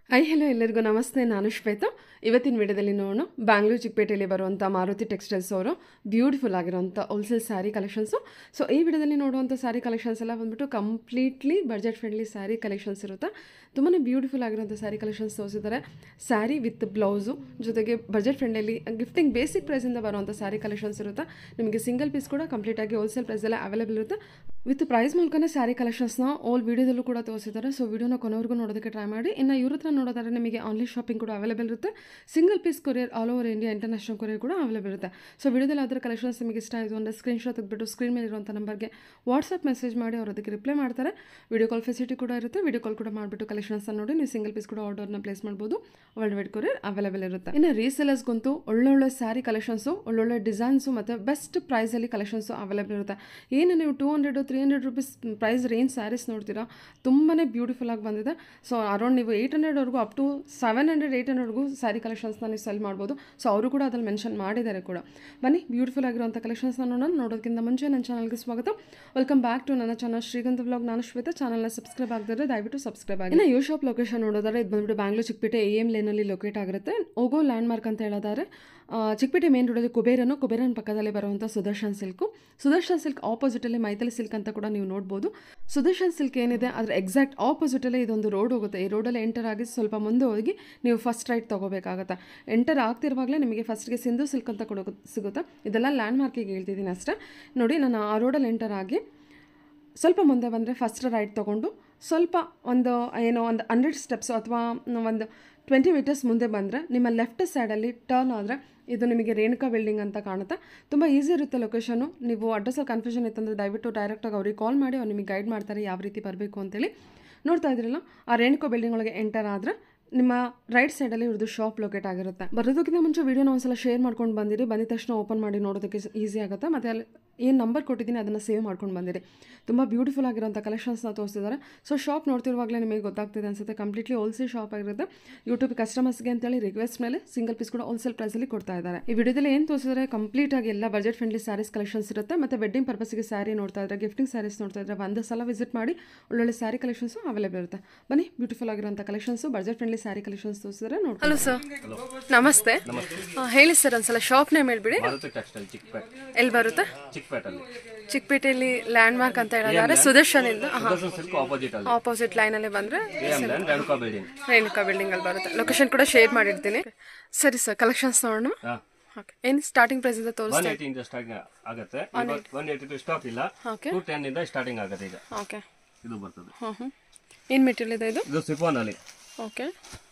I hello ಎಲ್ಲರಿಗೂ ನಮಸ್ತೆ ನಾನು ಶ್ವೇತಾ ಇವತ್ತಿನ ವಿಡಿಯೋದಲ್ಲಿ ನೋಡೋಣ ಬ್ಯಾಂಗ್ಳೂರು ಚಿಕ್ಕಪೇಟೆಯಲ್ಲಿ ಬರುವಂಥ ಮಾರುತಿ ಟೆಕ್ಸ್ಟೈಲ್ಸ್ ಅವರು ಬ್ಯೂಟಿಫುಲ್ ಆಗಿರೋಂಥ ಹೋಲ್ಸೇಲ್ ಸ್ಯಾರಿ ಕಲೆಕ್ಷನ್ಸು ಸೊ ಈ ವಿಡಿಯೋದಲ್ಲಿ ನೋಡುವಂಥ ಸ್ಯಾರಿ ಕಲೆಕ್ಷನ್ಸ್ ಎಲ್ಲ ಬಂದ್ಬಿಟ್ಟು completely budget friendly sari collections ಇರುತ್ತೆ ತುಂಬಾ ಬ್ಯೂಟಿಫುಲ್ ಆಗಿರೋಂಥ ಸ್ಯಾರಿ ಕಲೆಕ್ಷನ್ಸ್ ತೋರಿಸಿದ್ದಾರೆ ಸ್ಯಾರಿ ವಿತ್ ಬ್ಲೌಸು ಜೊತೆಗೆ ಬಜೆಟ್ ಫ್ರೆಂಡಲ್ಲಿ ಗಿಫ್ಟಿಂಗ್ ಬೇಸಿಕ್ ಪ್ರೈಸಿಂದ ಬರುವಂಥ ಸ್ಯಾರಿ ಕಲೆಕ್ಷನ್ಸ್ ಇರುತ್ತೆ ನಿಮಗೆ ಸಿಂಗಲ್ ಪೀಸ್ ಕೂಡ ಕಂಪ್ಲೀಟಾಗಿ ಹೋಲ್ಸೇಲ್ ಪ್ರೈಸಲ್ಲೇ ಅವೈಲೇಬಲ್ ಇರುತ್ತೆ ವಿತ್ ಪ್ರೈಸ್ ಮೂಲಕನೇ ಸ್ಯಾರಿ ಕಲೆಕ್ಷನ್ಸ್ನ ಆಲ್ ವಿಡಿಯೋದಲ್ಲೂ ಕೂಡ ತೋರಿಸಿದ್ದಾರೆ ಸೊ ವಿಡಿಯೋನ ಕೊನೆವರೆಗೂ ನೋಡೋದಕ್ಕೆ ಟ್ರೈ ಮಾಡಿ ಇನ್ನು ಇವ್ರ ಹತ್ರ ನೋಡೋದಾದ್ರೆ ನಿಮಗೆ ಆನ್ಲೈನ್ ಶಾಪಿಂಗ್ ಕೂಡ ಅವೈಲೇಬಲ್ ಇರುತ್ತೆ single piece courier all over India international courier ಕೂಡ ಅವೈಲೇಬಲ್ ಇರುತ್ತೆ ಸೊ ವಿಡಿಯೋದಲ್ಲಿ ಅದರ ಕಲೆಕ್ಷನ್ಸ್ ನಿಮಗೆ ಇಷ್ಟ ಆಯಿತು ಅಂದರೆ ಸ್ಕ್ರೀನ್ ಶಾಟ್ ತೆಗೆದ್ಬಿಟ್ಟು ಸ್ಕ್ರೀನ್ ಮೇಲೆ ಇರುವಂಥ ನಂಬರ್ಗೆ ವಾಟ್ಸಪ್ ಮೆಸೇಜ್ ಮಾಡಿ ಅವ್ರು ಅದಕ್ಕೆ ರಿಪ್ಲೈ ಮಾಡ್ತಾರೆ ವಿಡಿಯೋ ಕಾಲ್ ಫೆಸಿಲಿಟಿ ಕೂಡ ಇರುತ್ತೆ ವಿಡಿಯೋ ಕಾಲ್ ಕೂಡ ಮಾಡಿಬಿಟ್ಟು ಕಲೆಕ್ಷನ್ಸ್ ನೋಡಿ ನೀವು ಸಿಂಗಲ್ ಪೀಸ್ ಕೂಡ ಆರ್ಡರ್ನ ಪ್ಲೇಸ್ ಮಾಡ್ಬೋದು ವರ್ಲ್ಡ್ ವೈಡ್ ಕೊರಿಯರ್ ಅವೈಲೇಬಲ್ ಇರುತ್ತೆ ಇನ್ನು ರೀಸೆಲರ್ಸ್ಗಂತೂ ಒಳ್ಳೊಳ್ಳೆ ಸ್ಯಾರಿ ಕಲೆಕ್ಷನ್ಸು ಒಳ್ಳೊಳ್ಳೆ ಡಿಸೈನ್ಸು ಮತ್ತು ಬೆಸ್ಟ್ ಪ್ರೈಸಲ್ಲಿ ಕಲೆಕ್ಷನ್ಸು ಅವೈಲೇಬಲ್ ಇರುತ್ತೆ ಏನು ನೀವು two hundred three hundred rupees price range saris ನೋಡ್ತೀರಾ ತುಂಬಾ ಬ್ಯೂಟಿಫುಲ್ ಆಗಿ ಬಂದಿದೆ ಸೊ ಅರೌಂಡ್ ನೀವು ಏಯ್ಟ್ ಹಂಡ್ರೆಡ್ವರೆಗೂ up to seven hundred eight ಹಂಡ್ರೆಡ್ಗೂ ಸ್ಯಾರಿ ಕಲೆಕ್ಷನ್ಸ್ನ ನೀವು ಸೆಲ್ ಮಾಡ್ಬೋದು ಸೊ ಅವರು ಕೂಡ ಅದ್ರಲ್ಲಿ ಮೆನ್ಷನ್ ಮಾಡಿದ್ದಾರೆ ಕೂಡ ಬನ್ನಿ ಬ್ಯೂಟಿಫುಲ್ ಆಗಿರುವಂಥ ಕಲೆಕ್ಷನ್ಸ್ನ ನೋಡೋಣ ನೋಡೋದಕ್ಕಿಂತ ಮುಂಚೆ ನನ್ನ ಚಾನಲ್ಗೆ ಸ್ವಾಗತ ವೆಲ್ಕಮ್ ಬ್ಯಾಕ್ ಟು ನನ್ನ ಚಾನಲ್ ಶ್ರೀಗಂಧ ಬ್ಲಾಗ್ ನಾನು ಶ್ವೇತ ಚಾನಲ್ನ ಸಬ್ಸ್ಕ್ರೈಬ್ ಆಗದಿದ್ರೆ ದಯವಿಟ್ಟು ಸಬ್ಸ್ಕ್ರೈಬ್ ಆಗಿ ಇನ್ನು ಯೂ ಶಾಪ್ ಲೊಕೇಶನ್ ನೋಡೋದಾದ್ರೆ ಇದು ಬಂದ್ಬಿಟ್ಟು ಬ್ಯಾಂಗ್ಳೂರು ಚಿಕ್ಕಪೇಟೆ ಎ ಎಮ್ ಲೇನಲ್ಲಿ ಲೊಕೇಟ್ ಆಗಿರುತ್ತೆ ಹೋಗೋ ಲ್ಯಾಂಡ್ ಮಾರ್ಕ್ ಅಂತ ಹೇಳಿದಾರೆ ಆ, ಚಿಕ್ಕಪೇಟೆ ಮೇನ್ ರೋಡಲ್ಲಿ ಕುಬೇರನು ಕುಬೇರನ ಪಕ್ಕದಲ್ಲಿ ಬರುವಂಥ ಸುದರ್ಶನ್ ಸಿಲ್ಕು ಸುದರ್ಶನ್ ಸಿಲ್ಕ್ ಆಪೋಸಿಟಲ್ಲಿ ಮೈತಲಿ ಸಿಲ್ಕ್ ಅಂತ ಕೂಡ ನೀವು ನೋಡ್ಬೋದು ಸುದರ್ಶನ್ ಸಿಲ್ಕ್ ಏನಿದೆ ಅದ್ರ ಎಕ್ಸಾಕ್ಟ್ ಆಪೋಸಿಟಲ್ಲೇ ಇದೊಂದು ರೋಡ್ ಹೋಗುತ್ತೆ ಈ ರೋಡಲ್ಲಿ ಎಂಟರ್ ಆಗಿ ಸ್ವಲ್ಪ ಮುಂದೆ ಹೋಗಿ ನೀವು ಫಸ್ಟ್ ರೈಟ್ ತೊಗೋಬೇಕಾಗತ್ತೆ ಎಂಟರ್ ಆಗ್ತಿರುವಾಗಲೇ ನಿಮಗೆ ಫಸ್ಟ್ಗೆ ಸಿಂಧು ಸಿಲ್ಕ್ ಅಂತ ಕೊಡೋ ಸಿಗುತ್ತೆ ಇದೆಲ್ಲ ಲ್ಯಾಂಡ್ ಮಾರ್ಕಿಗೆ ಹೇಳ್ತಿದ್ದೀನಿ ಅಷ್ಟೇ ನೋಡಿ ನಾನು ಆ ರೋಡಲ್ಲಿ ಎಂಟರ್ ಆಗಿ ಸ್ವಲ್ಪ ಮುಂದೆ ಬಂದರೆ ಫಸ್ಟ್ ರೈಟ್ ತೊಗೊಂಡು ಸ್ವಲ್ಪ ಒಂದು ಏನೋ ಒಂದು ಹಂಡ್ರೆಡ್ ಸ್ಟೆಪ್ಸು ಅಥವಾ ಒಂದು ಟ್ವೆಂಟಿ ಮೀಟರ್ಸ್ ಮುಂದೆ ಬಂದರೆ ನಿಮ್ಮ ಲೆಫ್ಟ್ ಸೈಡಲ್ಲಿ ಟರ್ನ್ ಆದರೆ ಇದು ನಿಮಗೆ ರೇಣುಕಾ ಬಿಲ್ಡಿಂಗ್ ಅಂತ ಕಾಣುತ್ತೆ ತುಂಬ ಈಸಿ ಇರುತ್ತೆ ಲೊಕೇಶನು ನೀವು ಅಡ್ರೆಸ್ಸಲ್ಲಿ ಕನ್ಫ್ಯೂಷನ್ ಇತ್ತಂದರೆ ದಯವಿಟ್ಟು ಡೈರೆಕ್ಟಾಗಿ ಅವ್ರಿಗೆ ಕಾಲ್ ಮಾಡಿ ಅವ್ರು ನಿಮಗೆ ಗೈಡ್ ಮಾಡ್ತಾರೆ ಯಾವ ರೀತಿ ಬರಬೇಕು ಅಂತೇಳಿ ನೋಡ್ತಾ ಇದ್ರಲ್ಲ ಆ ರೇಣುಕಾ ಬಿಲ್ಡಿಂಗ್ ಒಳಗೆ ಎಂಟರ್ ಆದರೆ ನಿಮ್ಮ ರೈಟ್ ಸೈಡಲ್ಲಿ ಇವ್ರದ್ದು ಶಾಪ್ ಲೊಕೇಟ್ ಆಗಿರುತ್ತೆ ಬರೋದಕ್ಕಿಂತ ಮುಂಚೆ ವೀಡಿಯೋನ ಒಂದ್ಸಲ ಶೇರ್ ಮಾಡ್ಕೊಂಡು ಬಂದಿರಿ ಬಂದಿದ ತಕ್ಷಣ ಓಪನ್ ಮಾಡಿ ನೋಡೋದಕ್ಕೆ ಈಸಿ ಆಗುತ್ತೆ ಮತ್ತು ಅಲ್ಲಿ ಏನು ನಂಬರ್ ಕೊಟ್ಟಿದ್ದೀನಿ ಅದನ್ನು ಸೇವ್ ಮಾಡ್ಕೊಂಡು ಬಂದಿರಿ ತುಂಬ ಬ್ಯೂಟಿಫುಲ್ ಆಗಿರೋಂಥ ಕಲೆಕ್ಷನ್ಸ್ನ ತೋರಿಸಿದ್ದಾರೆ ಸೊ ಶಾಪ್ ನೋಡ್ತಿರುವಾಗಲೇ ನಿಮಗೆ ಗೊತ್ತಾಗ್ತಿದೆ ಅನ್ಸುತ್ತೆ ಕಂಪ್ಲೀಟ್ಲಿ ಹೋಲ್ಸೇಲ್ ಶಾಪ್ ಆಗಿರುತ್ತೆ ಯೂಟ್ಯೂಬ್ ಕಸ್ಟಮರ್ಸ್ಗೆ ಅಂತೇಳಿ ರಿಕ್ವೆಸ್ಟ್ ಮೇಲೆ ಸಿಂಗಲ್ ಪೀಸ್ ಕೂಡ ಹೋಲ್ಸೇಲ್ ಪ್ರೈಸಲ್ಲಿ ಕೊಡ್ತಾ ಇದ್ದಾರೆ ಈ ವಿಡಿಯೋದಲ್ಲಿ ಏನು ತೋರಿಸಿದ್ರೆ ಕಂಪ್ಲೀಟ್ ಆಗಿ ಎಲ್ಲ ಬಜೆಟ್ ಫ್ರೆಂಡ್ಲಿ ಸ್ಯಾರೀಸ್ ಕಲೆಕ್ಷನ್ಸ್ ಇರುತ್ತೆ ಮತ್ತು ವೆಡ್ಡಿಂಗ್ ಪರ್ಪಸ್ಗೆ ಸ್ಯಾರಿ ನೋಡ್ತಾ ಇದ್ರೆ ಗಿಫ್ಟಿಂಗ್ ಸ್ಯಾರೀಸ್ ನೋಡ್ತಾ ಇದ್ರೆ ಒಂದು ಸಲ ವಿಸಿಟ್ ಮಾಡಿ ಒಳ್ಳೊಳ್ಳೆ ಸ್ಯಾರಿ ಕಲೆಕ್ಷನ್ಸು ಅವೈಲೇಬಲ್ ಇರುತ್ತೆ ಬನ್ನಿ ಬ್ಯೂಟಿಫುಲ್ ಆಗಿರೋಂಥ collections budget friendly sari collections ತೋರಿಸಿದ್ರೆ ನೋಡಿ ಹಲೋ ಸರ್ ನಮಸ್ತೆ ಆ, ಹೇಳಿ ಸರ್ ಒಂದ್ಸಲ ಶಾಪ್ ನೇಮ್ ಹೇಳ್ಬಿಡಿ ಮಾರುತಿ ಟೆಕ್ಸ್ಟೈಲ್ ಚಿಕ್ಕಪೇಟೆ ಎಲ್ಲಿ ಬರುತ್ತೆ ಚಿಕ್ಕಪೇಟಲ್ಲಿ ಚಿಕ್ಕಪೇಟೆಯಲ್ಲಿ ಲ್ಯಾಂಡ್ ಮಾರ್ಕ್ ಅಂತ ಹೇಳಿದ್ದಾರೆ ಸುದರ್ಶನ್ ಇಂದ ಸುದರ್ಶನ್ ಸಿಲ್ಕ್ ಆಪೋಸಿಟ್ ಅಲ್ಲಿ ಆಪೋಸಿಟ್ ಲೈನ್ ಅಲ್ಲಿ ಬಂದ್ರೆ M land Renuka building Renuka building ಅಲ್ಲಿ ಬರುತ್ತೆ ಲೊಕೇಶನ್ ಕೂಡ ಶೇರ್ ಮಾಡಿರ್ತೀನಿ ಸರಿ ಸರ್ ಕಲೆಕ್ಷನ್ಸ್ ನೋಡೋಣ ಹಾ ಓಕೆ ಏನು ಸ್ಟಾರ್ಟಿಂಗ್ ಪ್ರೈಸ್ ಇಂದ ಒನ್ ತೋರಿಸ್ತಾ ಏಯ್ಟಿ ಇಂದ ಸ್ಟಾರ್ಟಿಂಗ್ ಆಗುತ್ತೆ ಒನ್ ಏಯ್ಟಿ ಟು ಸ್ಟಾಕ್ ಇಲ್ಲ ಓಕೆ ಟೂ ಟೆನ್ ಇಂದ ಸ್ಟಾರ್ಟಿಂಗ್ ಆಗುತ್ತೆ ಈಗ ಓಕೆ ಇದು ಬರ್ತದೆ ಹ್ಞೂ ಹ್ಞೂ ಏನು ಮೆಟೀರಿಯಲ್ ಇದೆ ಇದು ಇದು ಸಿಫಾನ್ ಅಲ್ಲಿ okay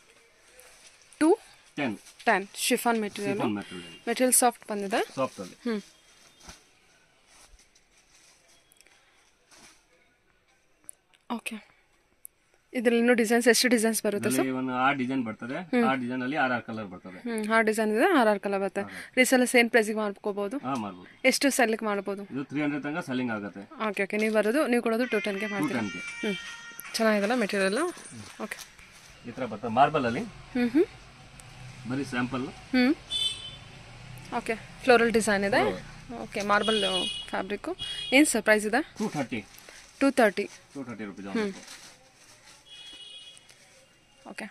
two ten ten chiffon material chiffon material material soft ಬಂದಿದೆ ಸಾಫ್ಟ್ ಅಲ್ಲಿ ಹ್ಞೂ ಓಕೆ ಇದರಲ್ಲಿ ಇನ್ನೂ ಡಿಸೈನ್ಸ್ ಎಷ್ಟು ಡಿಸೈನ್ಸ್ ಬರುತ್ತೆ ಇದರಲ್ಲಿ ಒಂದು ಆ ಡಿಸೈನ್ ಬರ್ತದೆ ಆ ಡಿಸೈನ್ ಅಲ್ಲಿ ಆರ್ ಆರ್ ಕಲರ್ ಬರ್ತದೆ ಹ್ಞೂ ಆ ಡಿಸೈನ್ ಇದೆ ಆರ್ ಆರ್ ಕಲರ್ ಬರುತ್ತೆ ರೀಸೆಲ್ಲ ಸೇಮ್ ಪ್ರೈಸಿಗೆ ಮಾಡ್ಕೋಬೋದು ಹಾ ಮಾಡ್ಬೋದು ಎಷ್ಟು ಸೆಲ್ಲಿಗೆ ಮಾಡ್ಬೋದು ಇದು ತ್ರೀ ಹಂಡ್ರೆಡ್ ತನಕ ಸೆಲ್ಲಿಂಗ್ ಆಗುತ್ತೆ ಓಕೆ ಓಕೆ ನೀವು ಬರೋದು ನೀವು ಕೊಡೋದು ಟು ಟೆನ್ಗೆ ಟೂ ಮಾಡ್ತೀರಾ ಟೆನ್ಗೆ ಹ್ಞೂ ಚೆನ್ನಾಗಿದೆಲ್ಲ ಮೆಟೀರಿಯಲ್ ಓಕೆ ಈ ತರ ಬರ್ತದೆ ಮಾರ್ಬಲ್ ಅಲ್ಲಿ ಹ್ಞೂ ಹ್ಞೂ ಬರೀ ಸ್ಯಾಂಪಲ್ ಹ್ಞೂ ಓಕೆ ಫ್ಲೋರಲ್ ಡಿಸೈನ್ ಇದೆ ಓಕೆ ಮಾರ್ಬಲ್ ಫ್ಯಾಬ್ರಿಕ್ಕು ಏನು ಸರ್ ಪ್ರೈಸ್ ಇದೆ two thirty two thirty two thirty rupees okay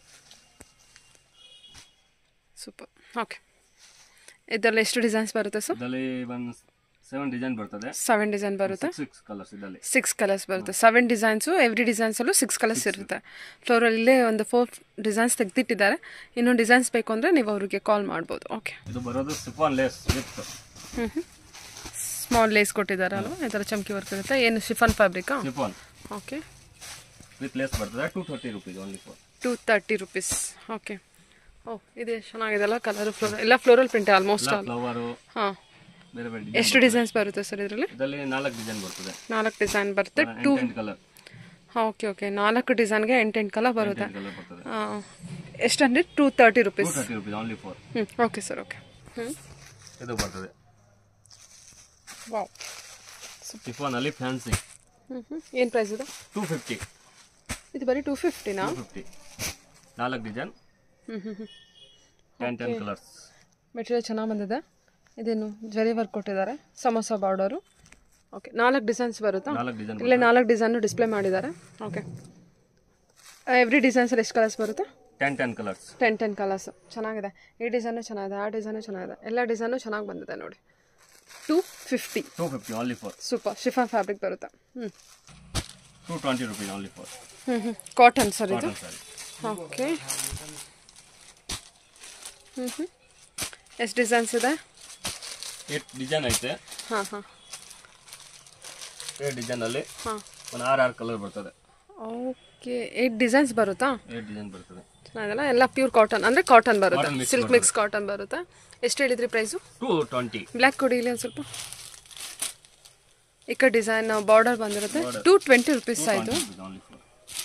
super okay ಇದರಲ್ಲಿ ಎಷ್ಟು ಡಿಸೈನ್ಸ್ ಬರುತ್ತೆ ಸರ್ ಇದರಲ್ಲಿ ಒಂದು ಸೆವೆನ್ ಡಿಸೈನ್ ಬರ್ತದೆ ಸೆವೆನ್ ಡಿಸೈನ್ ಬರುತ್ತೆ ಸಿಕ್ಸ್ ಕಲರ್ಸ್ ಇದರಲ್ಲಿ ಸಿಕ್ಸ್ ಕಲರ್ಸ್ ಬರುತ್ತೆ ಸೆವೆನ್ ಡಿಸೈನ್ಸು ಎವ್ರಿ ಡಿಸೈನ್ಸಲ್ಲೂ ಸಿಕ್ಸ್ ಕಲರ್ಸ್ ಇರುತ್ತೆ ಫ್ಲೋರಲ್ ಇಲ್ಲೇ ಒಂದು ಫೋರ್ ಡಿಸೈನ್ಸ್ ತೆಗೆದಿಟ್ಟಿದ್ದಾರೆ ಇನ್ನೂ ಡಿಸೈನ್ಸ್ ಬೇಕು ಅಂದರೆ ನೀವು ಅವರಿಗೆ ಕಾಲ್ ಮಾಡ್ಬೋದು ಓಕೆ ಇದು ಬರೋದು ಸಿಫಾನ್ ಲೇಸ್ ವಿತ್ ಹ್ಞೂ ಹ್ಞೂ ಸ್ಮಾಲ್ ಲೇಸ್ ಕೊಟ್ಟಿದ್ದಾರೆ ಅಲ್ವಾ ಈ ಥರ ಚಮಕಿ ವರ್ಕ್ ಇರುತ್ತೆ ಏನು ಶಿಫನ್ ಫ್ಯಾಬ್ರಿಕಾ ಸಿಫಾನ್ ಓಕೆ ವಿತ್ ಲೇಸ್ ಬರ್ತದೆ two thirty rupees only for two thirty rupees okay ಓ ಇದೆ ಚೆನ್ನಾಗಿದೆಲ್ಲ ಕಲರ್ ಫ್ಲೋರಲ್ ಎಲ್ಲ floral print almost all flower ಹಾಂ ಬೇರೆ ಬೇರೆ ಡಿಸೈನ್ ಎಷ್ಟು ಡಿಸೈನ್ಸ್ ಬರುತ್ತೆ ಸರ್ ಇದರಲ್ಲಿ ಇದರಲ್ಲಿ ನಾಲ್ಕು ಡಿಸೈನ್ ಬರ್ತದೆ ನಾಲ್ಕು ಡಿಸೈನ್ ಬರುತ್ತೆ ಟೂ ಎಂಟೆಂಟ್ ಕಲರ್ ಹಾಂ ಓಕೆ ಓಕೆ ನಾಲ್ಕು ಡಿಸೈನ್ಗೆ ಎಂಟೆಂಟು ಕಲರ್ ಬರುತ್ತೆ ಕಲರ್ ಬರ್ತದೆ ಎಷ್ಟು ಅಂದರೆ two thirty two rupees thirty rupees only four ಹ್ಞೂ ಓಕೆ ಸರ್ ಓಕೆ ಹ್ಞೂ ಇದು ಬರ್ತದೆ ವಾವ್ ಸಿಫಾನ್ ಅಲ್ಲಿ ಫ್ಯಾನ್ಸಿ ಹ್ಞೂ ಹ್ಞೂ ಏನು ಪ್ರೈಸ್ ಇದೆ ಟೂ ಫಿಫ್ಟಿ ಇದು ಬರೀ ಟೂ ಫಿಫ್ಟಿನಾ ಟೂ ಫಿಫ್ಟಿ ನಾಲ್ಕು ಡಿಸೈನ್ ಹ್ಞೂ ಹ್ಞೂ ಹ್ಞೂ ಟೆನ್ ಟೆನ್ ಕಲರ್ಸ್ ಮೆಟೀರಿಯಲ್ ಚೆನ್ನಾಗಿ ಬಂದಿದೆ ಇದೇನು ಜರಿ ವರ್ಕ್ ಕೊಟ್ಟಿದ್ದಾರೆ ಸಮೋಸ ಬಾರ್ಡರು ಓಕೆ ನಾಲ್ಕು ಡಿಸೈನ್ಸ್ ಬರುತ್ತಾ ನಾಲ್ಕು ಡಿಸೈನ್ ಇಲ್ಲೇ ನಾಲ್ಕು ಡಿಸೈನು ಡಿಸ್ಪ್ಲೇ ಮಾಡಿದ್ದಾರೆ ಓಕೆ ಎವ್ರಿ ಡಿಸೈನ್ಸಲ್ಲಿ ಎಷ್ಟು ಕಲರ್ಸ್ ಬರುತ್ತೆ ten ten colours ten ten colours ಚೆನ್ನಾಗಿದೆ ಈ ಡಿಸೈನು ಚೆನ್ನಾಗಿದೆ ಆ ಡಿಸೈನು ಚೆನ್ನಾಗಿದೆ ಎಲ್ಲ ಡಿಸೈನು ಚೆನ್ನಾಗಿ ಬಂದಿದೆ ನೋಡಿ two fifty two fifty only four super chiffon fabric ಬರುತ್ತೆ ಹ್ಞೂ two twenty rupees only four ಹ್ಞೂ ಹ್ಞೂ ಕಾಟನ್ ಸರ್ ಇದು ಕಾಟನ್ ಸ್ಯಾರಿ ಓಕೆ ಹ್ಞೂ ಹ್ಞೂ ಎಷ್ಟು ಡಿಸೈನ್ಸ್ ಇದೆ ಏಟ್ ಡಿಸೈನ್ ಐತೆ ಹಾಂ ಹಾಂ ಏಟ್ ಡಿಸೈನಲ್ಲಿ ಹಾಂ ಒಂದು ಆರು ಆರು ಕಲರ್ ಬರ್ತದೆ ಓಕೆ ಏಟ್ ಡಿಸೈನ್ಸ್ ಬರುತ್ತಾ ಏಟ್ ಡಿಸೈನ್ ಬರ್ತದೆ ಚೆನ್ನಾಗಿಲ್ಲ ಎಲ್ಲ ಪ್ಯೂರ್ ಕಾಟನ್ ಅಂದರೆ ಕಾಟನ್ ಬರುತ್ತೆ Cotton mix silk mix cotton ಬರುತ್ತೆ ಎಷ್ಟು ಹೇಳಿದ್ರಿ ಪ್ರೈಸು ಟೂ ಟ್ವೆಂಟಿ ಬ್ಲ್ಯಾಕ್ ಕೊಡಿ ಇಲ್ಲಿ ಒಂದು ಸ್ವಲ್ಪ ಈ ಕಡೆ ಡಿಸೈನ್ ಬಾರ್ಡರ್ ಬಂದಿರುತ್ತೆ ಟೂ ಟ್ವೆಂಟಿ ರುಪೀಸ್ ಆಯಿತು ಓನ್ಲಿ ಫೋರ್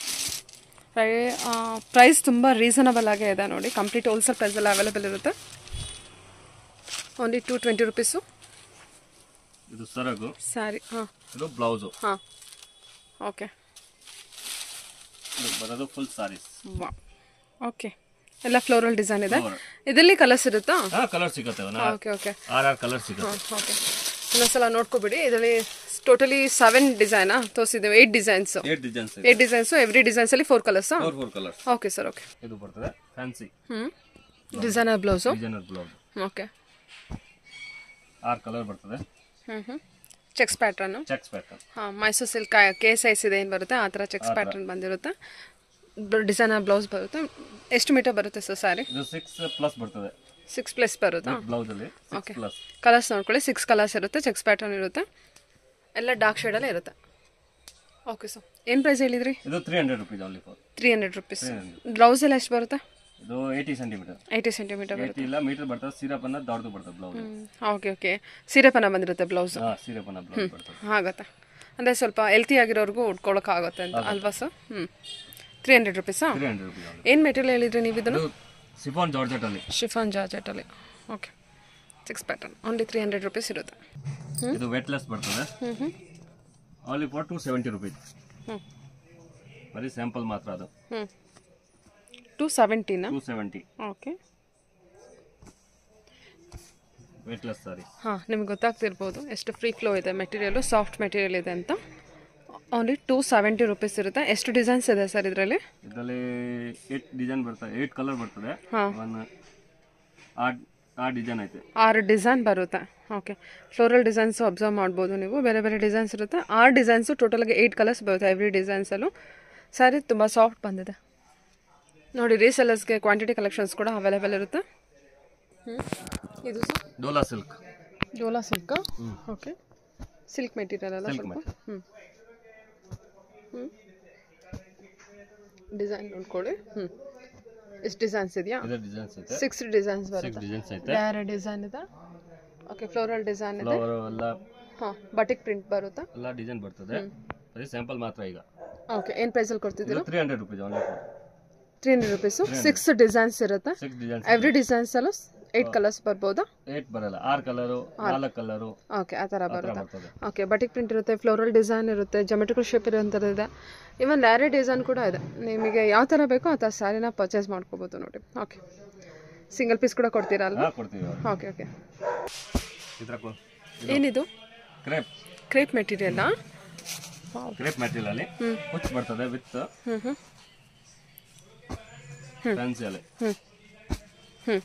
ಪ್ರೈಸ್ ತುಂಬ ರೀಸನಬಲ್ ಆಗೇ ಇದೆ ನೋಡಿ ಕಂಪ್ಲೀಟ್ ಹೋಲ್ಸೇಲ್ ಪ್ರೈಸಲ್ಲಿ ಅವೈಲೇಬಲ್ ಇರುತ್ತೆ ಓನ್ಲಿ ಟೂ ಟ್ವೆಂಟಿ ರುಪೀಸು ಇದು ಸರಗು ಸ್ಯಾರಿ ಹಾಂ ಇದು ಬ್ಲೌಸು ಹಾಂ ಓಕೆ ಇದು ಬರೋದು ಫುಲ್ ಸಾರೀಸ್ ವಾ ಓಕೆ ಎಲ್ಲ ಫ್ಲೋರಲ್ ಡಿಸೈನ್ ಇದೆ Floral. ಇದರಲ್ಲಿ ಕಲರ್ಸ್ ಇರುತ್ತಾ ಹಾ ಕಲರ್ ಸಿಗುತ್ತೆ ಓಕೆ ಓಕೆ ಆರ್ ಆರ್ ಕಲರ್ ಸಿಗುತ್ತೆ ಹಾಂ ಓಕೆ ಇನ್ನೊಂದ್ಸಲ ನೋಡ್ಕೊಬಿಡಿ ಇದರಲ್ಲಿ ಟೋಟಲಿ ಸೆವೆನ್ ಡಿಸೈನಾ ತೋರಿಸಿದ್ದೇವೆ eight designs eight designs eight designs every ಡಿಸೈನ್ಸಲ್ಲಿ ಫೋರ್ ಕಲರ್ಸಾ four four colours okay sir okay ಇದು ಬರ್ತದೆ ಫ್ಯಾನ್ಸಿ ಹ್ಞೂ designer blouse designer blouse okay ಆರು ಕಲರ್ ಬರ್ತದೆ ಹ್ಞೂ ಹ್ಞೂ ಚೆಕ್ಸ್ ಪ್ಯಾಟ್ರನ್ನು ಚೆಕ್ಸ್ ಪ್ಯಾಟರ್ನ್ ಹಾಂ ಮೈಸೂರು ಸಿಲ್ಕ್ ಕೆ ಸೈಸ್ ಇದೆ ಏನು ಬರುತ್ತೆ ಆ ಥರ ಚೆಕ್ಸ್ ಪ್ಯಾಟ್ರನ್ ಬಂದಿರುತ್ತೆ ಡಿಸೈನರ್ ಬ್ಲೌಸ್ ಬರುತ್ತೆ ಎಷ್ಟು ಮೀಟರ್ ಬರುತ್ತೆ ಸರ್ ಸ್ಯಾರಿ ಇದು ಸಿಕ್ಸ್ ಪ್ಲಸ್ ಬರ್ತದೆ ಸಿಕ್ಸ್ ಪ್ಲಸ್ ಬರುತ್ತಾ ಬ್ಲೌಸ್ ಅಲ್ಲಿ ಸಿಕ್ಸ್ ಪ್ಲಸ್ ಕಲರ್ಸ್ ನೋಡ್ಕೊಳ್ಳಿ ಸಿಕ್ಸ್ ಕಲರ್ಸ್ ಇರುತ್ತೆ ಚೆಕ್ಸ್ ಪ್ಯಾಟರ್ನ್ ಇರುತ್ತೆ ಎಲ್ಲ ಡಾರ್ಕ್ ಶೇಡಲ್ಲೇ ಇರುತ್ತೆ ಓಕೆ ಸರ್ ಏನು ಪ್ರೈಸ್ ಹೇಳಿದ್ರಿ ಇದು three hundred rupees only four three hundred rupees blouse ಎಲ್ಲ ಎಷ್ಟು ಬರುತ್ತೆ ಇದು ಏಯ್ಟಿ ಸೆಂಟಿಮೀಟರ್ ಏಯ್ಟಿ ಸೆಂಟಿಮೀಟರ್ ಬರುತ್ತೆ ಏಯ್ಟಿ ಇಲ್ಲ ಮೀಟರ್ ಬರ್ತದೆ ಸಿರಪ್ ಅನ್ನ ದೊಡ್ಡದು ಬರ್ತದೆ ಬ್ಲೌಸ್ ಓಕೆ ಓಕೆ ಸೀರೆಪನ ಬಂದಿರುತ್ತೆ ಬ್ಲೌಸ್ ಹಾ ಸಿರಪ್ ಅನ್ನ ಬ್ಲೌಸ್ ಬರ್ತದೆ ಆಗುತ್ತೆ ಅಂದರೆ ಸ್ವಲ್ಪ ಹೆಲ್ತಿ ಆಗಿರೋರ್ಗೂ ಉಟ್ಕೊಳ್ಳೋಕ್ಕಾಗುತ್ತೆ ಅಂತ ಅಲ್ವಾ ಸರ್ ಹ್ಞೂ ತ್ರೀ ಹಂಡ್ರೆಡ್ ರುಪೀಸಾ ತ್ರೀ ಹಂಡ್ರೆಡ್ ರುಪೀಸ್ ಓನ್ಲಿ ಏನು ಮೆಟೀರಿಯಲ್ ಹೇಳಿದ್ರಿ ನೀವು ಇದನ್ನು ಇದು ಸಿಫಾನ್ ಜಾರ್ಜೆಟ್ ಅಲ್ಲಿ ಶಿಫಾನ್ ಜಾರ್ಜೆಟಲ್ಲಿ okay six pattern only three hundred rupees ಇರುತ್ತೆ ಇದು ವೆಟ್ಲೆಸ್ ಬರ್ತದೆ ಹ್ಞೂ ಹ್ಞೂ only for two seventy rupees ಹ್ಞೂ ಬರೀ ಸ್ಯಾಂಪಲ್ ಮಾತ್ರ ಅದು ಹ್ಞೂ ಟು ಸೆವೆಂಟಿನಾ two seventy okay weightless sari ಹಾಂ ನಿಮ್ಗೆ ಗೊತ್ತಾಗ್ತಿರ್ಬೋದು ಎಷ್ಟು ಫ್ರೀ ಫ್ಲೋ ಇದೆ ಮೆಟೀರಿಯಲು ಸಾಫ್ಟ್ ಮೆಟೀರಿಯಲ್ ಇದೆ ಅಂತ ಓನ್ಲಿ ಟೂ ಸೆವೆಂಟಿ ರುಪೀಸ್ ಇರುತ್ತೆ ಎಷ್ಟು ಡಿಸೈನ್ಸ್ ಇದೆ ಸರ್ ಇದರಲ್ಲಿ ಇದರಲ್ಲಿ ಏಟ್ ಡಿಸೈನ್ ಬರ್ತದೆ ಏಟ್ ಕಲರ್ ಬರ್ತದೆ ಹಾಂ. ಒನ್ ಆ ಆ ಡಿಸೈನ್ ಐತೆ ಆರು ಡಿಸೈನ್ ಬರುತ್ತೆ ಓಕೆ ಫ್ಲೋರಲ್ ಡಿಸೈನ್ಸು ಅಬ್ಸರ್ವ್ ಮಾಡ್ಬೋದು ನೀವು ಬೇರೆ ಬೇರೆ ಡಿಸೈನ್ಸ್ ಇರುತ್ತೆ ಆರು ಡಿಸೈನ್ಸು ಟೋಟಲ್ಗೆ ಏಯ್ಟ್ ಕಲರ್ಸ್ ಬರುತ್ತೆ ಎವ್ರಿ ಡಿಸೈನ್ಸಲ್ಲೂ ಸ್ಯಾರಿ ತುಂಬ ಸಾಫ್ಟ್ ಬಂದಿದೆ ನೋಡಿ ರೀಸೆಲ್ಲರ್ಸ್ಗೆ ಕ್ವಾಂಟಿಟಿ ಕಲೆಕ್ಷನ್ಸ್ ಕೂಡ ಅವೈಲೇಬಲ್ ಇರುತ್ತೆ ಹ್ಞೂ ಇದು ಸರ್ ಡೋಲಾ ಸಿಲ್ಕ್ ಡೋಲಾ ಸಿಲ್ಕಾ ಓಕೆ ಸಿಲ್ಕ್ ಮೆಟೀರಿಯಲ್ ಅಲ್ಲ Silk ಸ್ವಲ್ಪ ಹ್ಞೂ ಹ್ಞೂ ಡಿಸೈನ್ ನೋಡ್ಕೊಳ್ಳಿ ಹ್ಞೂ ಎಷ್ಟು ಡಿಸೈನ್ಸ್ ಇದೆಯಾ ಇದರ ಡಿಸೈನ್ಸ್ ಐತೆ ಸಿಕ್ಸ್ ಡಿಸೈನ್ಸ್ ಸಿಕ್ಸ್ ಬರುತ್ತೆ ಡಿಸೈನ್ಸ್ ಐತೆ ಬೇರೆ ಡಿಸೈನ್ ಇದೆ ಓಕೆ ಫ್ಲೋರಲ್ ಡಿಸೈನ್ ಇದೆ ಫ್ಲವರ್ ಎಲ್ಲ ಹಾಂ ಬಟಿಕ್ ಪ್ರಿಂಟ್ ಬರುತ್ತಾ ಎಲ್ಲ ಡಿಸೈನ್ ಬರ್ತದೆ ಬರೀ ಸ್ಯಾಂಪಲ್ ಮಾತ್ರ ಈಗ ಓಕೆ ಏನು ಪ್ರೈಸಲ್ಲಿ ಕೊಡ್ತಿದ್ದೀರಾ ಇದು three hundred rupees only three hundred rupees six designs ಇರುತ್ತೆ ಸಿಕ್ಸ್ ಡಿಸೈನ್ಸ್ ಎವ್ರಿ ಡಿಸೈನ್ಸಲ್ಲೂ ಏಯ್ಟ್ ಕಲರ್ಸ್ ಬರ್ಬೋದಾ ಏಟ್ ಬರಲ್ಲ ಆರು ಕಲರು ನಾಲ್ಕು ಕಲರು ಓಕೆ ಆ ಥರ ಬರುತ್ತೆ ಬರ್ತದೆ ಓಕೆ ಬಟಿಕ್ ಪ್ರಿಂಟ್ ಇರುತ್ತೆ ಫ್ಲೋರಲ್ ಡಿಸೈನ್ ಇರುತ್ತೆ ಜೊಮೆಟ್ರಿಕಲ್ ಶೇಪ್ ಇರೋಂಥದ್ದು ಇದೆ ಇವನ್ ಲ್ಯಾರೆ ಡಿಸೈನ್ ಕೂಡ ಇದೆ ನಿಮಗೆ ಯಾವ ಥರ ಬೇಕೋ ಆ ಥರ ಸ್ಯಾರಿನ ಪರ್ಚೇಸ್ ಮಾಡ್ಕೋಬೋದು ನೋಡಿ ಓಕೆ ಸಿಂಗಲ್ ಪೀಸ್ ಕೂಡ ಕೊಡ್ತೀರಾ ಅಲ್ವಾ ಹಾ ಕೊಡ್ತೀವಿ ಓಕೆ ಓಕೆ ಇದ್ರ ಏನಿದು ಕ್ರೇಪ್ ಕ್ರೇಪ್ ಮೆಟೀರಿಯಲ್ಲಾ ಕ್ರೇಪ್ ಮೆಟೀರಿಯಲ್ ಅಲ್ಲಿ ಹುಚ್ಚ ಬರ್ತದೆ ವಿತ್ ಹ್ಞೂ ಹ್ಞೂ ಫ್ಯಾನ್ಸಿ ಅಲ್ಲಿ ಹ್ಞೂ ಹ್ಞೂ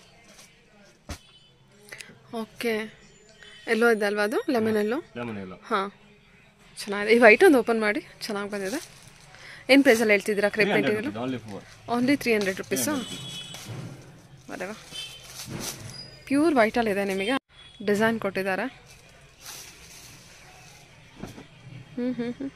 ಓಕೆ ಎಲ್ಲೋ ಇದೆ ಅಲ್ವಾ ಅದು ಲೆಮನ್ ಎಲ್ಲೋ ಲೆಮನ್ ಎಲ್ಲ ಹಾಂ ಚೆನ್ನಾಗಿದೆ ಈ ವೈಟ್ ಒಂದು ಓಪನ್ ಮಾಡಿ ಚೆನ್ನಾಗಿ ಬಂದಿದೆ ಏನು ಪ್ರೈಸಲ್ಲಿ ಹೇಳ್ತಿದ್ದೀರಾ crepe material only four only three hundred ರುಪೀಸಾ ಅದೇವಾ ಪ್ಯೂರ್ ವೈಟಲ್ಲಿ ಇದೆ ನಿಮಗೆ ಡಿಸೈನ್ ಕೊಟ್ಟಿದ್ದಾರೆ ಹ್ಞೂ ಹ್ಞೂ ಹ್ಞೂ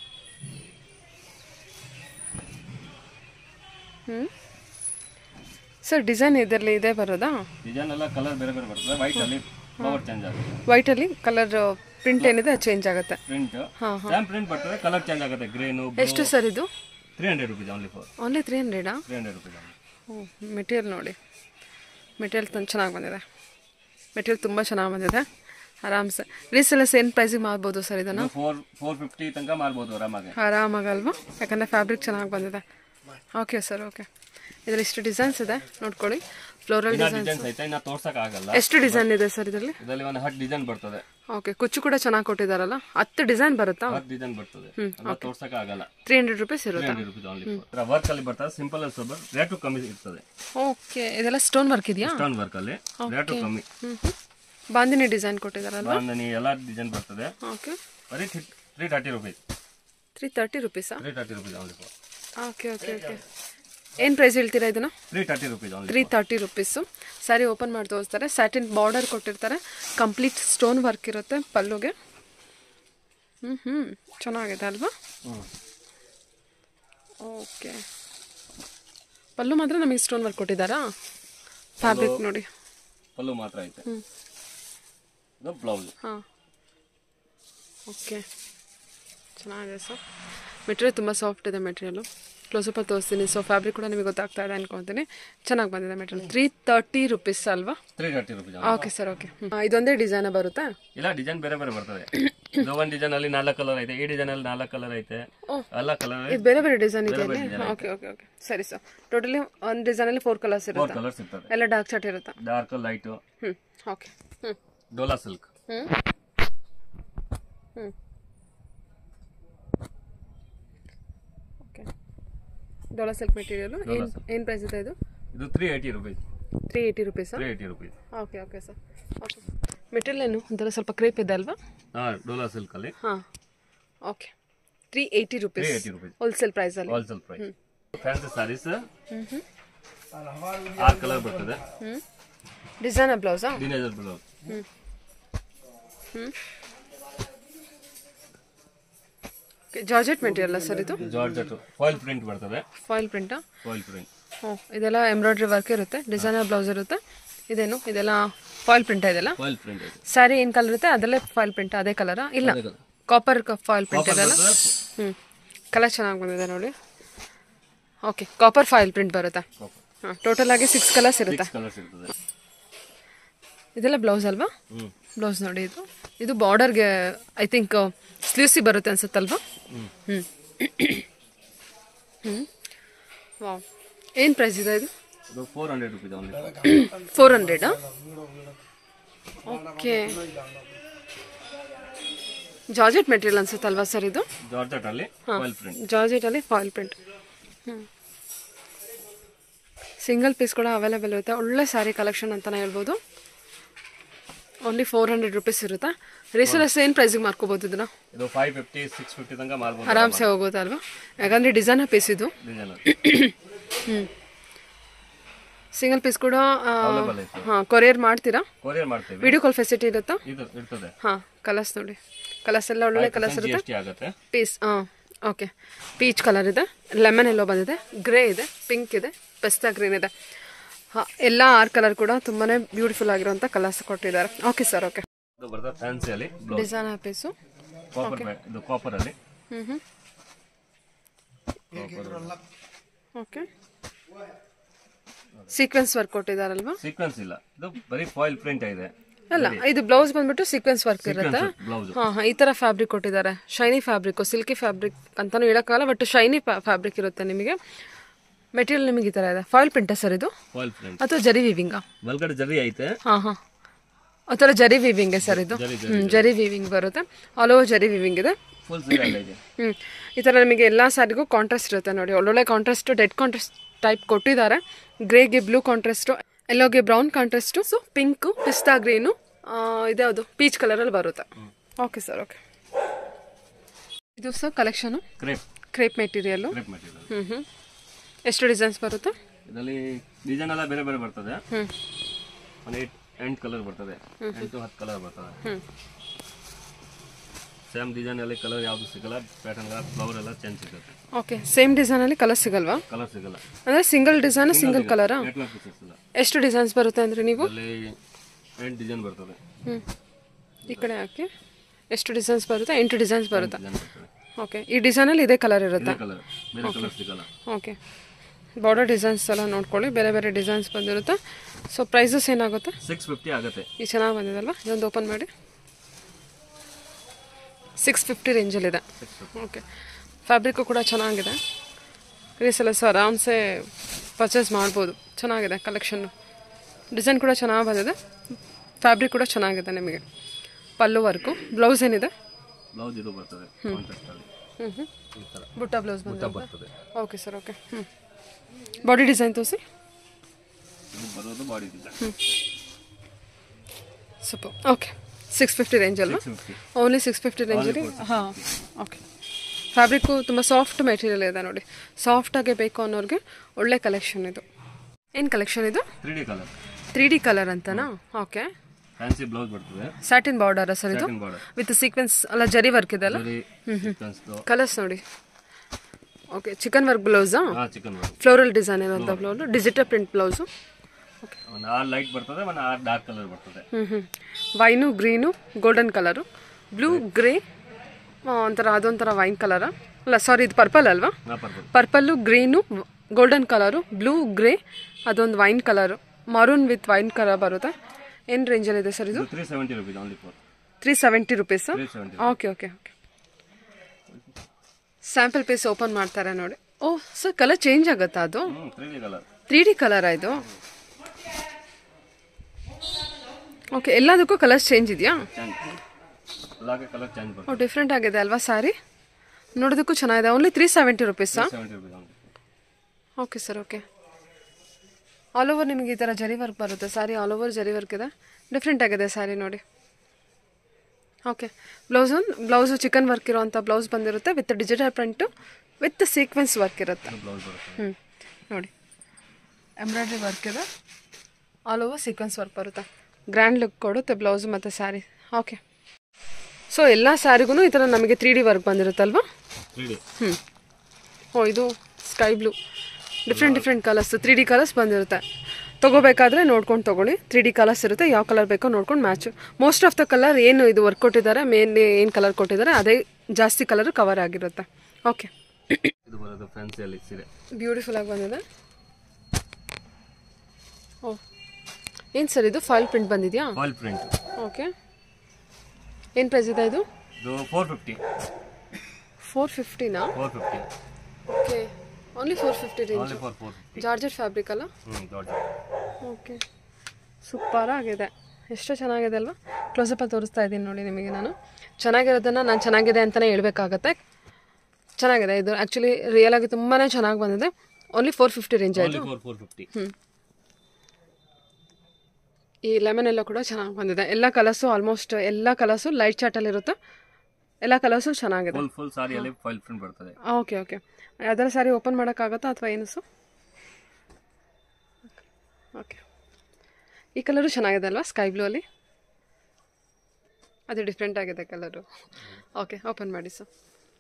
ಹ್ಞೂ ಸರ್ ಡಿಸೈನ್ ಇದರಲ್ಲಿ ಇದೆ ಬರೋದಾ ಡಿಸೈನ್ ಎಲ್ಲ ಕಲರ್ ಬೇರೆ ಬೇರೆ ಬರ್ತದೆ ವೈಟ್ ಅಲ್ಲಿ ಫ್ಲವರ್ ಚೇಂಜ್ ಆಗುತ್ತೆ ವೈಟಲ್ಲಿ ಕಲರ್ ಪ್ರಿಂಟ್ ಏನಿದೆ ಅದು ಚೇಂಜ್ ಆಗುತ್ತೆ ಪ್ರಿಂಟ್ ಹಾಂ ಸೇಮ್ ಪ್ರಿಂಟ್ ಬರ್ತದೆ ಕಲರ್ ಚೇಂಜ್ ಆಗುತ್ತೆ ಗ್ರೀನು ಎಷ್ಟು ಸರ್ ಇದು three hundred rupees only four only three ಹಂಡ್ರೆಡಾ ತ್ರೀ ಹಂಡ್ರೆಡ್ ರುಪೀಸ್ ಓ ಮೆಟೀರಿಯಲ್ ನೋಡಿ ಮೆಟೀರಿಯಲ್ ತುಂಬ ಚೆನ್ನಾಗಿ ಬಂದಿದೆ ಮೆಟೀರಿಯಲ್ ತುಂಬ ಚೆನ್ನಾಗಿ ಬಂದಿದೆ ಆರಾಮ್ಸೆ ರೀಸೆಲ್ಲಸ್ ಏನು ಪ್ರೈಸಿಗೆ ಮಾರ್ಬೋದು ಸರ್ ಇದನ್ನು ಫೋರ್ ಫೋರ್ ಫಿಫ್ಟಿ ತನಕ ಮಾರ್ಬೋದು ಆರಾಮಾಗಿ ಆರಾಮಾಗಲ್ವಾ ಯಾಕಂದರೆ ಫ್ಯಾಬ್ರಿಕ್ ಚೆನ್ನಾಗಿ ಬಂದಿದೆ ಓಕೆ ಸರ್ ಓಕೆ ಇದರಲ್ಲಿ ಇಷ್ಟು ಡಿಸೈನ್ಸ್ ಇದೆ ನೋಡ್ಕೊಳ್ಳಿ ಫ್ಲೋರಲ್ ಇನ್ನ ಡಿಸೈನ್ಸ್ ಐತೆ ಇನ್ನ ತೋರ್ಸಕ್ ಆಗಲ್ಲ ಎಷ್ಟು ಡಿಸೈನ್ ಇದೆ ಸರ್ ಇದರಲ್ಲಿ ಇದರಲ್ಲಿ ಒಂದು ಹತ್ತು ಡಿಸೈನ್ ಬರ್ತದೆ ಓಕೆ ಕುಚ್ಚು ಕೂಡ ಚೆನ್ನಾಗಿ ಕೊಟ್ಟಿದ್ದಾರಲ್ಲ ಹತ್ತು ಡಿಸೈನ್ ಬರುತ್ತಾ ಹತ್ತು ಡಿಸೈನ್ ಬರ್ತದೆ ಎಲ್ಲ ತೋರ್ಸಕ್ ಆಗಲ್ಲ ತ್ರೀ ಹಂಡ್ರೆಡ್ ರುಪೀಸ್ ಇರುತ್ತೆ ಹಂಡ್ರೆಡ್ ರುಪೀಸ್ ಆನ್ಲಿ ವರ್ಕ್ ಅಲ್ಲಿ ಬರ್ತದೆ ಸಿಂಪಲ್ ಅಲ್ಲಿ ಸೋಬರ್ ರೇಟು ಕಮ್ಮಿ ಇರ್ತದೆ ಓಕೆ ಇದೆಲ್ಲ ಸ್ಟೋನ್ ವರ್ಕ್ ಇದೆಯಾ ಸ್ಟೋನ್ ವರ್ಕ್ ಅಲ್ಲಿ ರೇಟು ಕಮ್ಮಿ ಹ್ಮ್ ಹ್ಮ್. ಬಾಂದಿನಿ ಡಿಸೈನ್ ಕೊಟ್ಟಿದ್ದಾರಲ್ಲ ಬಾಂಧನಿ ಎಲ್ಲ ಡಿಸೈನ್ ಬರ್ತದೆ ಓಕೆ ಬರೀ three thirty rupees three thirty ರುಪೀಸಾ three thirty rupees only okay okay okay ಏನು ಪ್ರೈಸ್ ಹೇಳ್ತೀರಾ ಇದನ್ನ three thirty rupees only three thirty rupees sari open ಮಾಡಿ ತೋರಿಸ್ತಾರೆ ಸ್ಯಾಟಿನ್ ಬಾರ್ಡರ್ ಕೊಟ್ಟಿರ್ತಾರೆ ಕಂಪ್ಲೀಟ್ ಸ್ಟೋನ್ ವರ್ಕ್ ಇರುತ್ತೆ ಪಲ್ಲುಗೆ ಹ್ಞೂ ಹ್ಞೂ ಚೆನ್ನಾಗಿದೆ ಅಲ್ವಾ ಹ್ಮ್ ಓಕೆ ಪಲ್ಲು ಮಾತ್ರ ನಮಗೆ ಸ್ಟೋನ್ ವರ್ಕ್ ಕೊಟ್ಟಿದ್ದಾರಾ ಫ್ಯಾಬ್ರಿಕ್ ನೋಡಿ ಪಲ್ಲು ಮಾತ್ರ ಐತೆ ಇದು ಬ್ಲೌಸ್ ಹಾಂ ಓಕೆ ಚೆನ್ನಾಗಿದೆ ಸರ್ ಮೆಟೀರಿಯಲ್ ತುಂಬ ಸಾಫ್ಟ್ ಇದೆ ಮೆಟೀರಿಯಲು ಕ್ಲೋಸಪ್ ತೋರಿಸ್ತೀನಿ ಸೊ ಫ್ಯಾಬ್ರಿಕ್ ಕೂಡ ನಿಮಗೆ ಗೊತ್ತಾಗ್ತಾ ಇದೆ ಅನ್ಕೊತೀನಿ ಚೆನ್ನಾಗಿ ಬಂದಿದೆ ಮೆಟೀರಿಯಲ್ ತ್ರೀ ತರ್ಟಿ ರುಪೀಸ್ ಅಲ್ವಾ three thirty rupees okay sir okay ಇದೊಂದೇ ಡಿಸೈನ್ ಬರುತ್ತಾ ಇಲ್ಲ ಡಿಸೈನ್ ಬೇರೆ ಬೇರೆ ಬರ್ತದೆ ಇದು ಒಂದು ಡಿಸೈನ್ ಅಲ್ಲಿ ನಾಲ್ಕು ಕಲರ್ ಐತೆ ಈ ಡಿಸೈನ್ ಅಲ್ಲಿ ನಾಲ್ಕು ಕಲರ್ ಐತೆ ಎಲ್ಲ ಕಲರ್ ಇದು ಬೇರೆ ಬೇರೆ ಡಿಸೈನ್ ಇದೆ ಓಕೆ ಓಕೆ ಓಕೆ ಸರಿ ಸರ್ ಟೋಟಲಿ ಒಂದು ಡಿಸೈನಲ್ಲಿ ಫೋರ್ ಕಲರ್ಸ್ ಫೋರ್ ಇರುತ್ತೆ ಕಲರ್ಸ್ ಇರ್ತದೆ ಎಲ್ಲ ಡಾರ್ಕ್ ಚಾರ್ಟ್ ಇರುತ್ತಾ ಡಾರ್ಕ್ ಲೈಟ್ ಹ್ಞೂ ಓಕೆ ಹ್ಞೂ ಡೋಲಾ ಸಿಲ್ಕ್ ಹ್ಞೂ ಹ್ಞೂ ಓಕೆ ಡೋಲಾ ಸಿಲ್ಕ್ ಮೆಟೀರಿಯಲು ಏನು ಏನು ಪ್ರೈಸ್ ಇದೆ ಇದು ಇದು three eighty rupees three eighty ರುಪೀಸಾ three eighty rupees okay okay sir okay material ಏನು ಒಂಥರ ಸ್ವಲ್ಪ ಕ್ರೇಪ್ ಇದೆ ಅಲ್ವಾ ಹಾಂ ಡೋಲಾ ಸಿಲ್ಕ್ ಅಲ್ಲಿ ಹಾಂ okay three eighty rupees eighty rupees wholesale ಪ್ರೈಸಲ್ಲಿ ಹೋಲ್ಸೇಲ್ ಪ್ರೈಸ್ ಫ್ಯಾನ್ಸಿ ಸ್ಯಾರೀಸ್ ಆರು ಕಲರ್ ಬರ್ತದೆ ಹ್ಞೂ ಡಿಸೈನರ್ ಬ್ಲೌಸಾ ಡಿನೈಸರ್ ಬ್ಲೌಸ್ ಜಾರ್ಜೆಟ್ ಮೆಟೀರಿಯಲ್ಲ ಸರ್ ಇದು ಜಾರ್ಜೆಟ್ ಫಾಯಿಲ್ ಪ್ರಿಂಟ್ ಬರ್ತದೆ ಫಾಯಿಲ್ ಪ್ರಿಂಟಾ ಫಾಯಿಲ್ ಪ್ರಿಂಟ್ ಹ್ಞೂ ಇದೆಲ್ಲ ಎಂಬ್ರಾಯ್ಡ್ರಿ ವರ್ಕ್ ಇರುತ್ತೆ ಡಿಸೈನರ್ ಬ್ಲೌಸ್ ಇರುತ್ತೆ ಇದೇನು ಇದೆಲ್ಲ ಫಾಯಿಲ್ ಪ್ರಿಂಟ್ ಇದೆಲ್ಲ ಫಾಯಿಲ್ ಪ್ರಿಂಟ್ ಐತೆ ಸ್ಯಾರಿ ಏನು ಕಲರ್ ಇರುತ್ತೆ ಅದರಲ್ಲೇ ಫಾಯಿಲ್ ಪ್ರಿಂಟ್ ಅದೇ ಕಲರಾ ಇಲ್ಲ ಅದೇ colour. ಕಾಪರ್ ಫಾಯಿಲ್ ಪ್ರಿಂಟ್ ಇದೆಲ್ಲ ಬರ್ತದೆ ಹ್ಞೂ ಕಲರ್ ಚೆನ್ನಾಗಿ ಬಂದಿದೆ ನೋಡಿ ಓಕೆ ಕಾಪರ್ ಫಾಯಿಲ್ ಪ್ರಿಂಟ್ ಬರುತ್ತೆ ಹಾಂ ಟೋಟಲ್ ಆಗಿ ಸಿಕ್ಸ್ ಕಲರ್ಸ್ ಇರುತ್ತೆ ಸಿಕ್ಸ್ ಕಲರ್ಸ್ ಇರ್ತದೆ ಇದೆಲ್ಲ ಬ್ಲೌಸ್ ಅಲ್ವಾ ಹ್ಞೂ ಬ್ಲೌಸ್ ನೋಡಿ ಇದು ಇದು ಬಾರ್ಡರ್ಗೆ ಐ ಥಿಂಕ್ ಸ್ಲೀವ್ಸಿಗೆ ಬರುತ್ತೆ ಅನ್ಸುತ್ತಲ್ವಾ ಹ್ಞೂ ಹ್ಞೂ ಹ್ಞೂ ವಾವ್ ಏನು ಪ್ರೈಸ್ ಇದೆ ಇದು ಇದು four hundred rupees only four ಹಂಡ್ರೆಡಾ ಓಕೆ ಜಾರ್ಜೆಟ್ ಮೆಟೀರಿಯಲ್ ಅನ್ಸುತ್ತಲ್ವಾ ಸರ್ ಇದು ಜಾರ್ಜೆಟ್ ಅಲ್ಲಿ ಫಾಯಿಲ್ ಪ್ರಿಂಟ್ ಜಾರ್ಜೆಟಲ್ಲಿ ಫಾಯಿಲ್ ಪ್ರಿಂಟ್ ಹ್ಞೂ ಸಿಂಗಲ್ ಪೀಸ್ ಕೂಡ ಅವೈಲೇಬಲ್ ಇರುತ್ತೆ ಒಳ್ಳೆ ಸ್ಯಾರಿ ಕಲೆಕ್ಷನ್ ಅಂತಲೇ ಹೇಳ್ಬೋದು ಓನ್ಲಿ ಫೋರ್ ಹಂಡ್ರೆಡ್ ರುಪೀಸ್ ಇರುತ್ತೆ ರೀಸೆಲರ್ಸ್ ಏನು ಪ್ರೈಸಿಗೆ ಮಾರ್ಕೋಬೋದು ಇದನ್ನ ಇದು ಫೈವ್ ಫಿಫ್ಟಿ ಸಿಕ್ಸ್ ಫಿಫ್ಟಿ ತನಕ ಮಾರ್ಬೋದು ಆರಾಮ್ಸೆ ಹೋಗೋದಲ್ವಾ ಯಾಕಂದರೆ ಡಿಸೈನರ್ ಪೀಸ್ ಇದು ಡಿಸೈನರ್ ಹ್ಞೂ ಸಿಂಗಲ್ ಪೀಸ್ ಕೂಡ ಅವೈಲೇಬಲ್ ಐತೆ ಹಾಂ ಕೊರಿಯರ್ ಮಾಡ್ತೀರಾ ಕೊರಿಯರ್ ಮಾಡ್ತೀವಿ ವಿಡಿಯೋ ಕಾಲ್ ಫೆಸಿಲಿಟಿ ಇರುತ್ತಾ ಇದು ಇರ್ತದೆ ಹಾಂ ಕಲರ್ಸ್ ನೋಡಿ ಕಲರ್ಸ್ ಎಲ್ಲ ಒಳ್ಳೊಳ್ಳೆ ಕಲರ್ಸ್ ಜಿ ಇರುತ್ತೆ ಎಸ್ ಟಿ ಆಗುತ್ತೆ ಪೀಸ್ ಹಾಂ ಓಕೆ ಪೀಚ್ ಕಲರ್ ಇದೆ ಲೆಮನ್ ಎಲ್ಲೋ ಬಂದಿದೆ ಗ್ರೇ ಇದೆ ಪಿಂಕ್ ಇದೆ ಪೆಸ್ತಾ ಗ್ರೀನ್ ಇದೆ ಹಾಂ ಎಲ್ಲ ಆರ್ ಕಲರ್ ಕೂಡ ತುಂಬಾ ಬ್ಯೂಟಿಫುಲ್ ಆಗಿರುವಂಥ ಕಲರ್ಸ್ ಕೊಟ್ಟಿದ್ದಾರೆ ಓಕೆ ಸರ್ ಓಕೆ ಇದು ಬರ್ತದೆ ಫ್ಯಾನ್ಸಿ ಅಲ್ಲಿ ಬ್ಲೌಸ್ ಡಿಸೈನರ್ ಪೀಸು ಕಾಪರ್ ಇದು ಕಾಪರ್ ಅಲ್ಲಿ ಹ್ಞೂ ಹ್ಞೂ ಕಾಪರ್ ಓಕೆ ಸೀಕ್ವೆನ್ಸ್ ವರ್ಕ್ ಕೊಟ್ಟಿದ್ದಾರಲ್ವಾ ಸೀಕ್ವೆನ್ಸ್ ಇಲ್ಲ ಇದು ಬರೀ ಫಾಯಿಲ್ ಪ್ರಿಂಟ್ ಇದೆ ಅಲ್ಲ ಇದು ಬ್ಲೌಸ್ ಬಂದ್ಬಿಟ್ಟು ಸೀಕ್ವೆನ್ಸ್ ವರ್ಕ್ ಇರುತ್ತೆ ಬ್ಲೌಸ್ ಹಾಂ ಹಾಂ ಈ ಥರ ಫ್ಯಾಬ್ರಿಕ್ ಕೊಟ್ಟಿದ್ದಾರೆ ಶೈನಿ ಫ್ಯಾಬ್ರಿಕ್ ಸಿಲ್ಕಿ ಫ್ಯಾಬ್ರಿಕ್ ಅಂತಾನು ಹೇಳೋಕ್ಕಾಗಲ್ಲ ಬಟ್ ಶೈನಿ ಫ್ಯಾಬ್ರಿಕ್ ಇರುತ್ತೆ ನಿಮಗೆ ಮೆಟೀರಿಯಲ್ ನಿಮಗೆ ಈ ಥರ ಇದೆ ಫಾಯಿಲ್ ಪ್ರಿಂಟಾ ಸರ್ ಇದು ಫಾಯಿಲ್ ಪ್ರಿಂಟ್ ಅಥವಾ ಜರಿ ವಿವಿಂಗಾ ಒಳಗಡೆ ಜರಿ ಐತೆ ಹಾಂ ಹಾಂ ಆ ಥರ ಜರಿ ವಿವಿಂಗ್ ಸರ್ ಇದು ಜರಿ ಹ್ಞೂ ಜರಿ ವಿವಿಂಗ್ ಬರುತ್ತೆ ಆಲ್ ಓವರ್ ಜರಿ ವಿವಿಂಗ್ ಇದೆ ಫುಲ್ ಸೀರೆ ಇದೆ ಹ್ಞೂ ಈ ಥರ ನಿಮಗೆ ಎಲ್ಲ ಸ್ಯಾರಿಗೂ ಕಾಂಟ್ರಾಸ್ಟ್ ಇರುತ್ತೆ ನೋಡಿ ಒಳ್ಳೊಳ್ಳೆ ಕಾಂಟ್ರಾಸ್ಟು ಡೆಡ್ ಕಾಂಟ್ರಾಸ್ಟ್ ಟೈಪ್ ಕೊಟ್ಟಿದ್ದಾರೆ ಗ್ರೇಗೆ ಬ್ಲೂ ಕಾಂಟ್ರಾಸ್ಟು ಎಲ್ಲೋಗೆ ಬ್ರೌನ್ ಕಾಂಟ್ರಾಸ್ಟು ಸೊ ಪಿಂಕು ಪಿಸ್ತಾ ಗ್ರೀನು ಇದ್ಯಾವುದು ಪೀಚ್ ಕಲರಲ್ಲಿ ಬರುತ್ತೆ ಓಕೆ ಸರ್ ಓಕೆ ಇದು sir collection crepe crepe material crepe material ಹ್ಞೂ ಹ್ಞೂ ಎಷ್ಟು ಡಿಸೈನ್ಸ್ ಬರುತ್ತೆ ಇದರಲ್ಲಿ ಡಿಸೈನ್ ಎಲ್ಲ ಬೇರೆ ಬೇರೆ ಬರ್ತದೆ ಹ್ಞೂ ಒಂದು ಏಟ್ ಎಂಟು ಕಲರ್ ಬರ್ತದೆ ಎಂಟು ಹತ್ತು ಕಲರ್ ಬರ್ತದೆ ಹ್ಞೂ ಸೇಮ್ ಡಿಸೈನ್ ಅಲ್ಲಿ ಕಲರ್ ಯಾವುದು ಸಿಗಲ್ಲ ಪ್ಯಾಟರ್ನ್ ಫ್ಲವರ್ ಎಲ್ಲ ಚೇಂಜ್ ಸಿಗುತ್ತೆ ಓಕೆ ಸೇಮ್ ಡಿಸೈನಲ್ಲಿ ಕಲರ್ ಸಿಗಲ್ವಾ ಕಲರ್ ಸಿಗಲ್ಲ ಅಂದರೆ ಸಿಂಗಲ್ ಡಿಸೈನ್ ಸಿಂಗಲ್ ಕಲರಾ ನೆಟ್ವರ್ಕ್ ಪೀಸಸ್ ಇಲ್ಲ ಎಷ್ಟು ಡಿಸೈನ್ಸ್ ಬರುತ್ತೆ ಅಂದರೆ ನೀವು ಅಲ್ಲಿ ಎಂಟು ಡಿಸೈನ್ ಬರ್ತದೆ ಹ್ಞೂ ಈ ಕಡೆ ಹಾಕಿ ಎಷ್ಟು ಡಿಸೈನ್ಸ್ ಬರುತ್ತೆ ಎಂಟು ಡಿಸೈನ್ಸ್ ಬರುತ್ತೆ ಡಿಸೈನ್ ಬರ್ತದೆ ಓಕೆ ಈ ಡಿಸೈನಲ್ಲಿ ಇದೇ ಕಲರ್ ಇರುತ್ತಾ ಇದೇ ಕಲರ್ ಬೇರೆ ಕಲರ್ ಸಿಗಲ್ಲ ಓಕೆ ಬಾರ್ಡರ್ ಡಿಸೈನ್ಸ್ ಎಲ್ಲ ನೋಡ್ಕೊಳ್ಳಿ ಬೇರೆ ಬೇರೆ ಡಿಸೈನ್ಸ್ ಬಂದಿರುತ್ತೆ ಸೊ ಪ್ರೈಸಸ್ ಏನಾಗುತ್ತೆ ಸಿಕ್ಸ್ ಫಿಫ್ಟಿ ಆಗುತ್ತೆ ಈ ಚೆನ್ನಾಗಿ ಬಂದಿದಲ್ವಾ ಇದೊಂದು ಓಪನ್ ಮಾಡಿ ಸಿಕ್ಸ್ ಫಿಫ್ಟಿ ರೇಂಜಲ್ಲಿದೆ ಓಕೆ ಫ್ಯಾಬ್ರಿಕ್ಕು ಕೂಡ ಚೆನ್ನಾಗಿದೆ ರೀಸೆಲ್ಲಸ್ ಆರಾಮ್ಸೆ ಪರ್ಚೇಸ್ ಮಾಡ್ಬೋದು ಚೆನ್ನಾಗಿದೆ ಕಲೆಕ್ಷನ್ನು ಡಿಸೈನ್ ಕೂಡ ಚೆನ್ನಾಗಿ ಬಂದಿದೆ ಫ್ಯಾಬ್ರಿಕ್ ಕೂಡ ಚೆನ್ನಾಗಿದೆ ನಿಮಗೆ ಪಲ್ಲು ವರ್ಕು ಬ್ಲೌಸ್ ಏನಿದೆ ಬ್ಲೌಸ್ ಇದು ಬರ್ತದೆ ಕಾಂಟ್ರಾಸ್ಟ್ ಅಲ್ಲಿ ಹ್ಞೂ ಹ್ಞೂ ಈ ತರ ಬುಟ್ಟ ಬ್ಲೌಸ್ ಬಂದಿದೆ ಬರ್ತದೆ ಓಕೆ ಸರ್ ಓಕೆ ಹ್ಞೂ ಬಾಡಿ ಡಿಸೈನ್ ತೋರಿಸಿ ಇದು ಬರೋದು body design super okay six fifty range ಅಲ್ವಾ ಫಿಫ್ಟಿ ಓನ್ಲಿ ಸಿಕ್ಸ್ ಫಿಫ್ಟಿ ರೇಂಜಲ್ಲಿ ಹಾಂ ಓಕೆ ಫ್ಯಾಬ್ರಿಕ್ಕು ತುಂಬ ಸಾಫ್ಟ್ ಮೆಟೀರಿಯಲ್ ಇದೆ ನೋಡಿ ಸಾಫ್ಟಾಗಿ ಬೇಕು ಅನ್ನೋರಿಗೆ ಒಳ್ಳೆ ಕಲೆಕ್ಷನ್ ಇದು ಏನು ಕಲೆಕ್ಷನ್ ಇದು three D colour three D colour ಅಂತನಾ ಓಕೆ ಫ್ಯಾನ್ಸಿ ಬ್ಲೌಸ್ ಬರ್ತದೆ ಸ್ಯಾಟಿನ್ ಬಾರ್ಡರ್ ಸರ್ ಇದು ಸ್ಯಾಟಿನ್ ಬಾರ್ಡರ್ ವಿತ್ ಸೀಕ್ವೆನ್ಸ್ ಅಲ್ಲ ಜರಿ ವರ್ಕ್ ಇದೆ ಅಲ್ಲ ಬರೀ ಚಿಕನ್ಸ್ ಕಲರ್ಸ್ ನೋಡಿ ಓಕೆ ಚಿಕನ್ ವರ್ಕ್ ಬ್ಲೌಸಾ ಹಾ ಚಿಕನ್ ವರ್ಕ್ ಫ್ಲೋರಲ್ ಡಿಸೈನ್ ಇರೋಂಥ ಬ್ಲೌಸು ಡಿಜಿಟಲ್ ಪ್ರಿಂಟ್ ಬ್ಲೌಸು ಒಂದು ಆರು ಲೈಟ್ ಬರ್ತದೆ ಒಂದು ಆರು ಡಾರ್ಕ್ ಕಲರ್ ಬರ್ತದೆ ಹ್ಞೂ ಹ್ಞೂ wine green golden colour blue grey ಒಂಥರ ಅದೊಂಥರ ವೈನ್ ಕಲರ ಅಲ್ಲ ಸಾರಿ ಇದು ಪರ್ಪಲ್ ಅಲ್ವಾ ಹಾ purple purple green golden colour blue grey ಅದೊಂದು wine colour maroon with wine colour ಬರುತ್ತೆ ಏನು ರೇಂಜಲ್ಲಿದೆ ಸರ್ ಇದು ಇದು three seventy rupees only four three seventy rupees three seventy okay okay okay sample piece open ಮಾಡ್ತಾರೆ ನೋಡಿ ಓ ಸರ್ ಕಲರ್ ಚೇಂಜ್ ಆಗುತ್ತಾ ಅದು ಹ್ಞೂ three D colour three D colour ಇದು ಓಕೆ ಎಲ್ಲದಕ್ಕೂ ಕಲರ್ಸ್ ಚೇಂಜ್ ಇದೆಯಾ ಚೇಂಜ್ ಎಲ್ಲಾಗೆ ಕಲರ್ ಚೇಂಜ್ ಓ ಬರ್ತದೆ ಡಿಫ್ರೆಂಟ್ ಆಗಿದೆ ಅಲ್ವಾ ಸಾರಿ ನೋಡೋದಕ್ಕೂ ಚೆನ್ನಾಗಿದೆ ಓನ್ಲಿ ತ್ರೀ ಸೆವೆಂಟಿ ರುಪೀಸಾ seventy rupees only okay sir okay all over ನಿಮಗೆ ಈ ಥರ ಜರಿ ವರ್ಕ್ ಬರುತ್ತೆ sari all over zari work ಇದೆ ಡಿಫ್ರೆಂಟ್ ಆಗಿದೆ ಸ್ಯಾರಿ ನೋಡಿ okay blouse blouse chikan work ಇರೋವಂಥ ಬ್ಲೌಸ್ ಬಂದಿರುತ್ತೆ with digital print with sequence work ಇರುತ್ತೆ ಬ್ಲೌಸ್ ಬರ್ತದೆ ಹ್ಞೂ ನೋಡಿ ಎಂಬ್ರಾಯ್ಡ್ರಿ ವರ್ಕ್ ಇದೆ ಆಲ್ ಓವರ್ ಸೀಕ್ವೆನ್ಸ್ ವರ್ಕ್ ಬರುತ್ತೆ ಗ್ರ್ಯಾಂಡ್ ಲುಕ್ ಕೊಡುತ್ತೆ ಬ್ಲೌಸು ಮತ್ತು ಸ್ಯಾರಿ ಓಕೆ ಸೊ ಎಲ್ಲ ಸ್ಯಾರಿಗೂ ಈ ಥರ ನಮಗೆ ತ್ರೀ ಡಿ ವರ್ಕ್ ಬಂದಿರುತ್ತಲ್ವಾ ತ್ರೀ ಡಿ ಹ್ಞೂ ಓ ಇದು sky blue different different colours three D colours ಬಂದಿರುತ್ತೆ ತೊಗೋಬೇಕಾದ್ರೆ ನೋಡ್ಕೊಂಡು ತೊಗೊಳ್ಳಿ ತ್ರೀ ಡಿ ಕಲರ್ಸ್ ಇರುತ್ತೆ ಯಾವ ಕಲರ್ ಬೇಕೋ ನೋಡ್ಕೊಂಡು match most of the colour ಏನು ಇದು ವರ್ಕ್ ಕೊಟ್ಟಿದ್ದಾರೆ ಮೇನ್ ಏನು ಕಲರ್ ಕೊಟ್ಟಿದ್ದಾರೆ ಅದೇ ಜಾಸ್ತಿ ಕಲರ್ ಕವರ್ ಆಗಿರುತ್ತೆ ಓಕೆ ಇದು ಬರೋದು ಫ್ಯಾನ್ಸಿಯಲ್ಲಿ ಸೀರೆ ಬ್ಯೂಟಿಫುಲ್ ಆಗಿ ಬಂದಿದೆ ಓ ಏನು ಸರ್ ಇದು ಫಾಯಿಲ್ ಪ್ರಿಂಟ್ ಬಂದಿದೆಯಾ ಫಾಯಿಲ್ ಪ್ರಿಂಟ್ ಓಕೆ ಏನು ಪ್ರೈಸ್ ಇದೆ ಇದು ಇದು ಫೋರ್ ಫಿಫ್ಟಿ ಫೋರ್ ಫಿಫ್ಟಿನಾ four fifty okay only four fifty range only for four fifty georgette fabric ಅಲ್ಲ ಹ್ಞೂ ದೊಡ್ಡ ಓಕೆ ಸೂಪರ್ ಆಗಿದೆ ಎಷ್ಟು ಚೆನ್ನಾಗಿದೆ ಅಲ್ವಾ ಕ್ಲೋಸಪ್ಪಲ್ಲಿ ತೋರಿಸ್ತಾ ಇದ್ದೀನಿ ನೋಡಿ ನಿಮಗೆ ನಾನು ಚೆನ್ನಾಗಿರೋದನ್ನು ನಾನು ಚೆನ್ನಾಗಿದೆ ಅಂತಲೇ ಹೇಳ್ಬೇಕಾಗತ್ತೆ ಚೆನ್ನಾಗಿದೆ ಇದು ಆ್ಯಕ್ಚುಲಿ ರಿಯಲ್ ಆಗಿ ತುಂಬಾ ಚೆನ್ನಾಗಿ ಬಂದಿದೆ ಓನ್ಲಿ ಫೋರ್ ಫಿಫ್ಟಿ ರೇಂಜ್ ಆಯಿತು ಓನ್ಲಿ ಫೋರ್ ಫೋರ್ ಫಿಫ್ಟಿ ಈ ಲೆಮನ್ ಎಲ್ಲ ಕೂಡ ಚೆನ್ನಾಗಿ ಬಂದಿದೆ ಎಲ್ಲ ಕಲರ್ಸು ಆಲ್ಮೋಸ್ಟ್ ಎಲ್ಲ ಕಲರ್ಸು ಲೈಟ್ ಚಾಟಲ್ಲಿ ಇರುತ್ತೆ ಎಲ್ಲ ಕಲರ್ಸು ಚೆನ್ನಾಗಿದೆ ಫುಲ್ ಫುಲ್ ಸಾರಿಯಲ್ಲಿ ಫಾಯಿಲ್ ಪ್ರಿಂಟ್ ಬರ್ತದೆ ಓಕೆ ಓಕೆ ಯಾವ್ದಾರ ಸಾರಿ ಓಪನ್ ಮಾಡೋಕ್ಕಾಗತ್ತಾ ಅಥವಾ ಏನು ಸು ಓಕೆ ಈ ಕಲರು ಚೆನ್ನಾಗಿದೆ ಅಲ್ವಾ ಸ್ಕೈ ಬ್ಲೂ ಅಲ್ಲಿ ಅದು ಡಿಫ್ರೆಂಟ್ ಆಗಿದೆ ಕಲರು ಓಕೆ ಓಪನ್ ಮಾಡಿ ಸರ್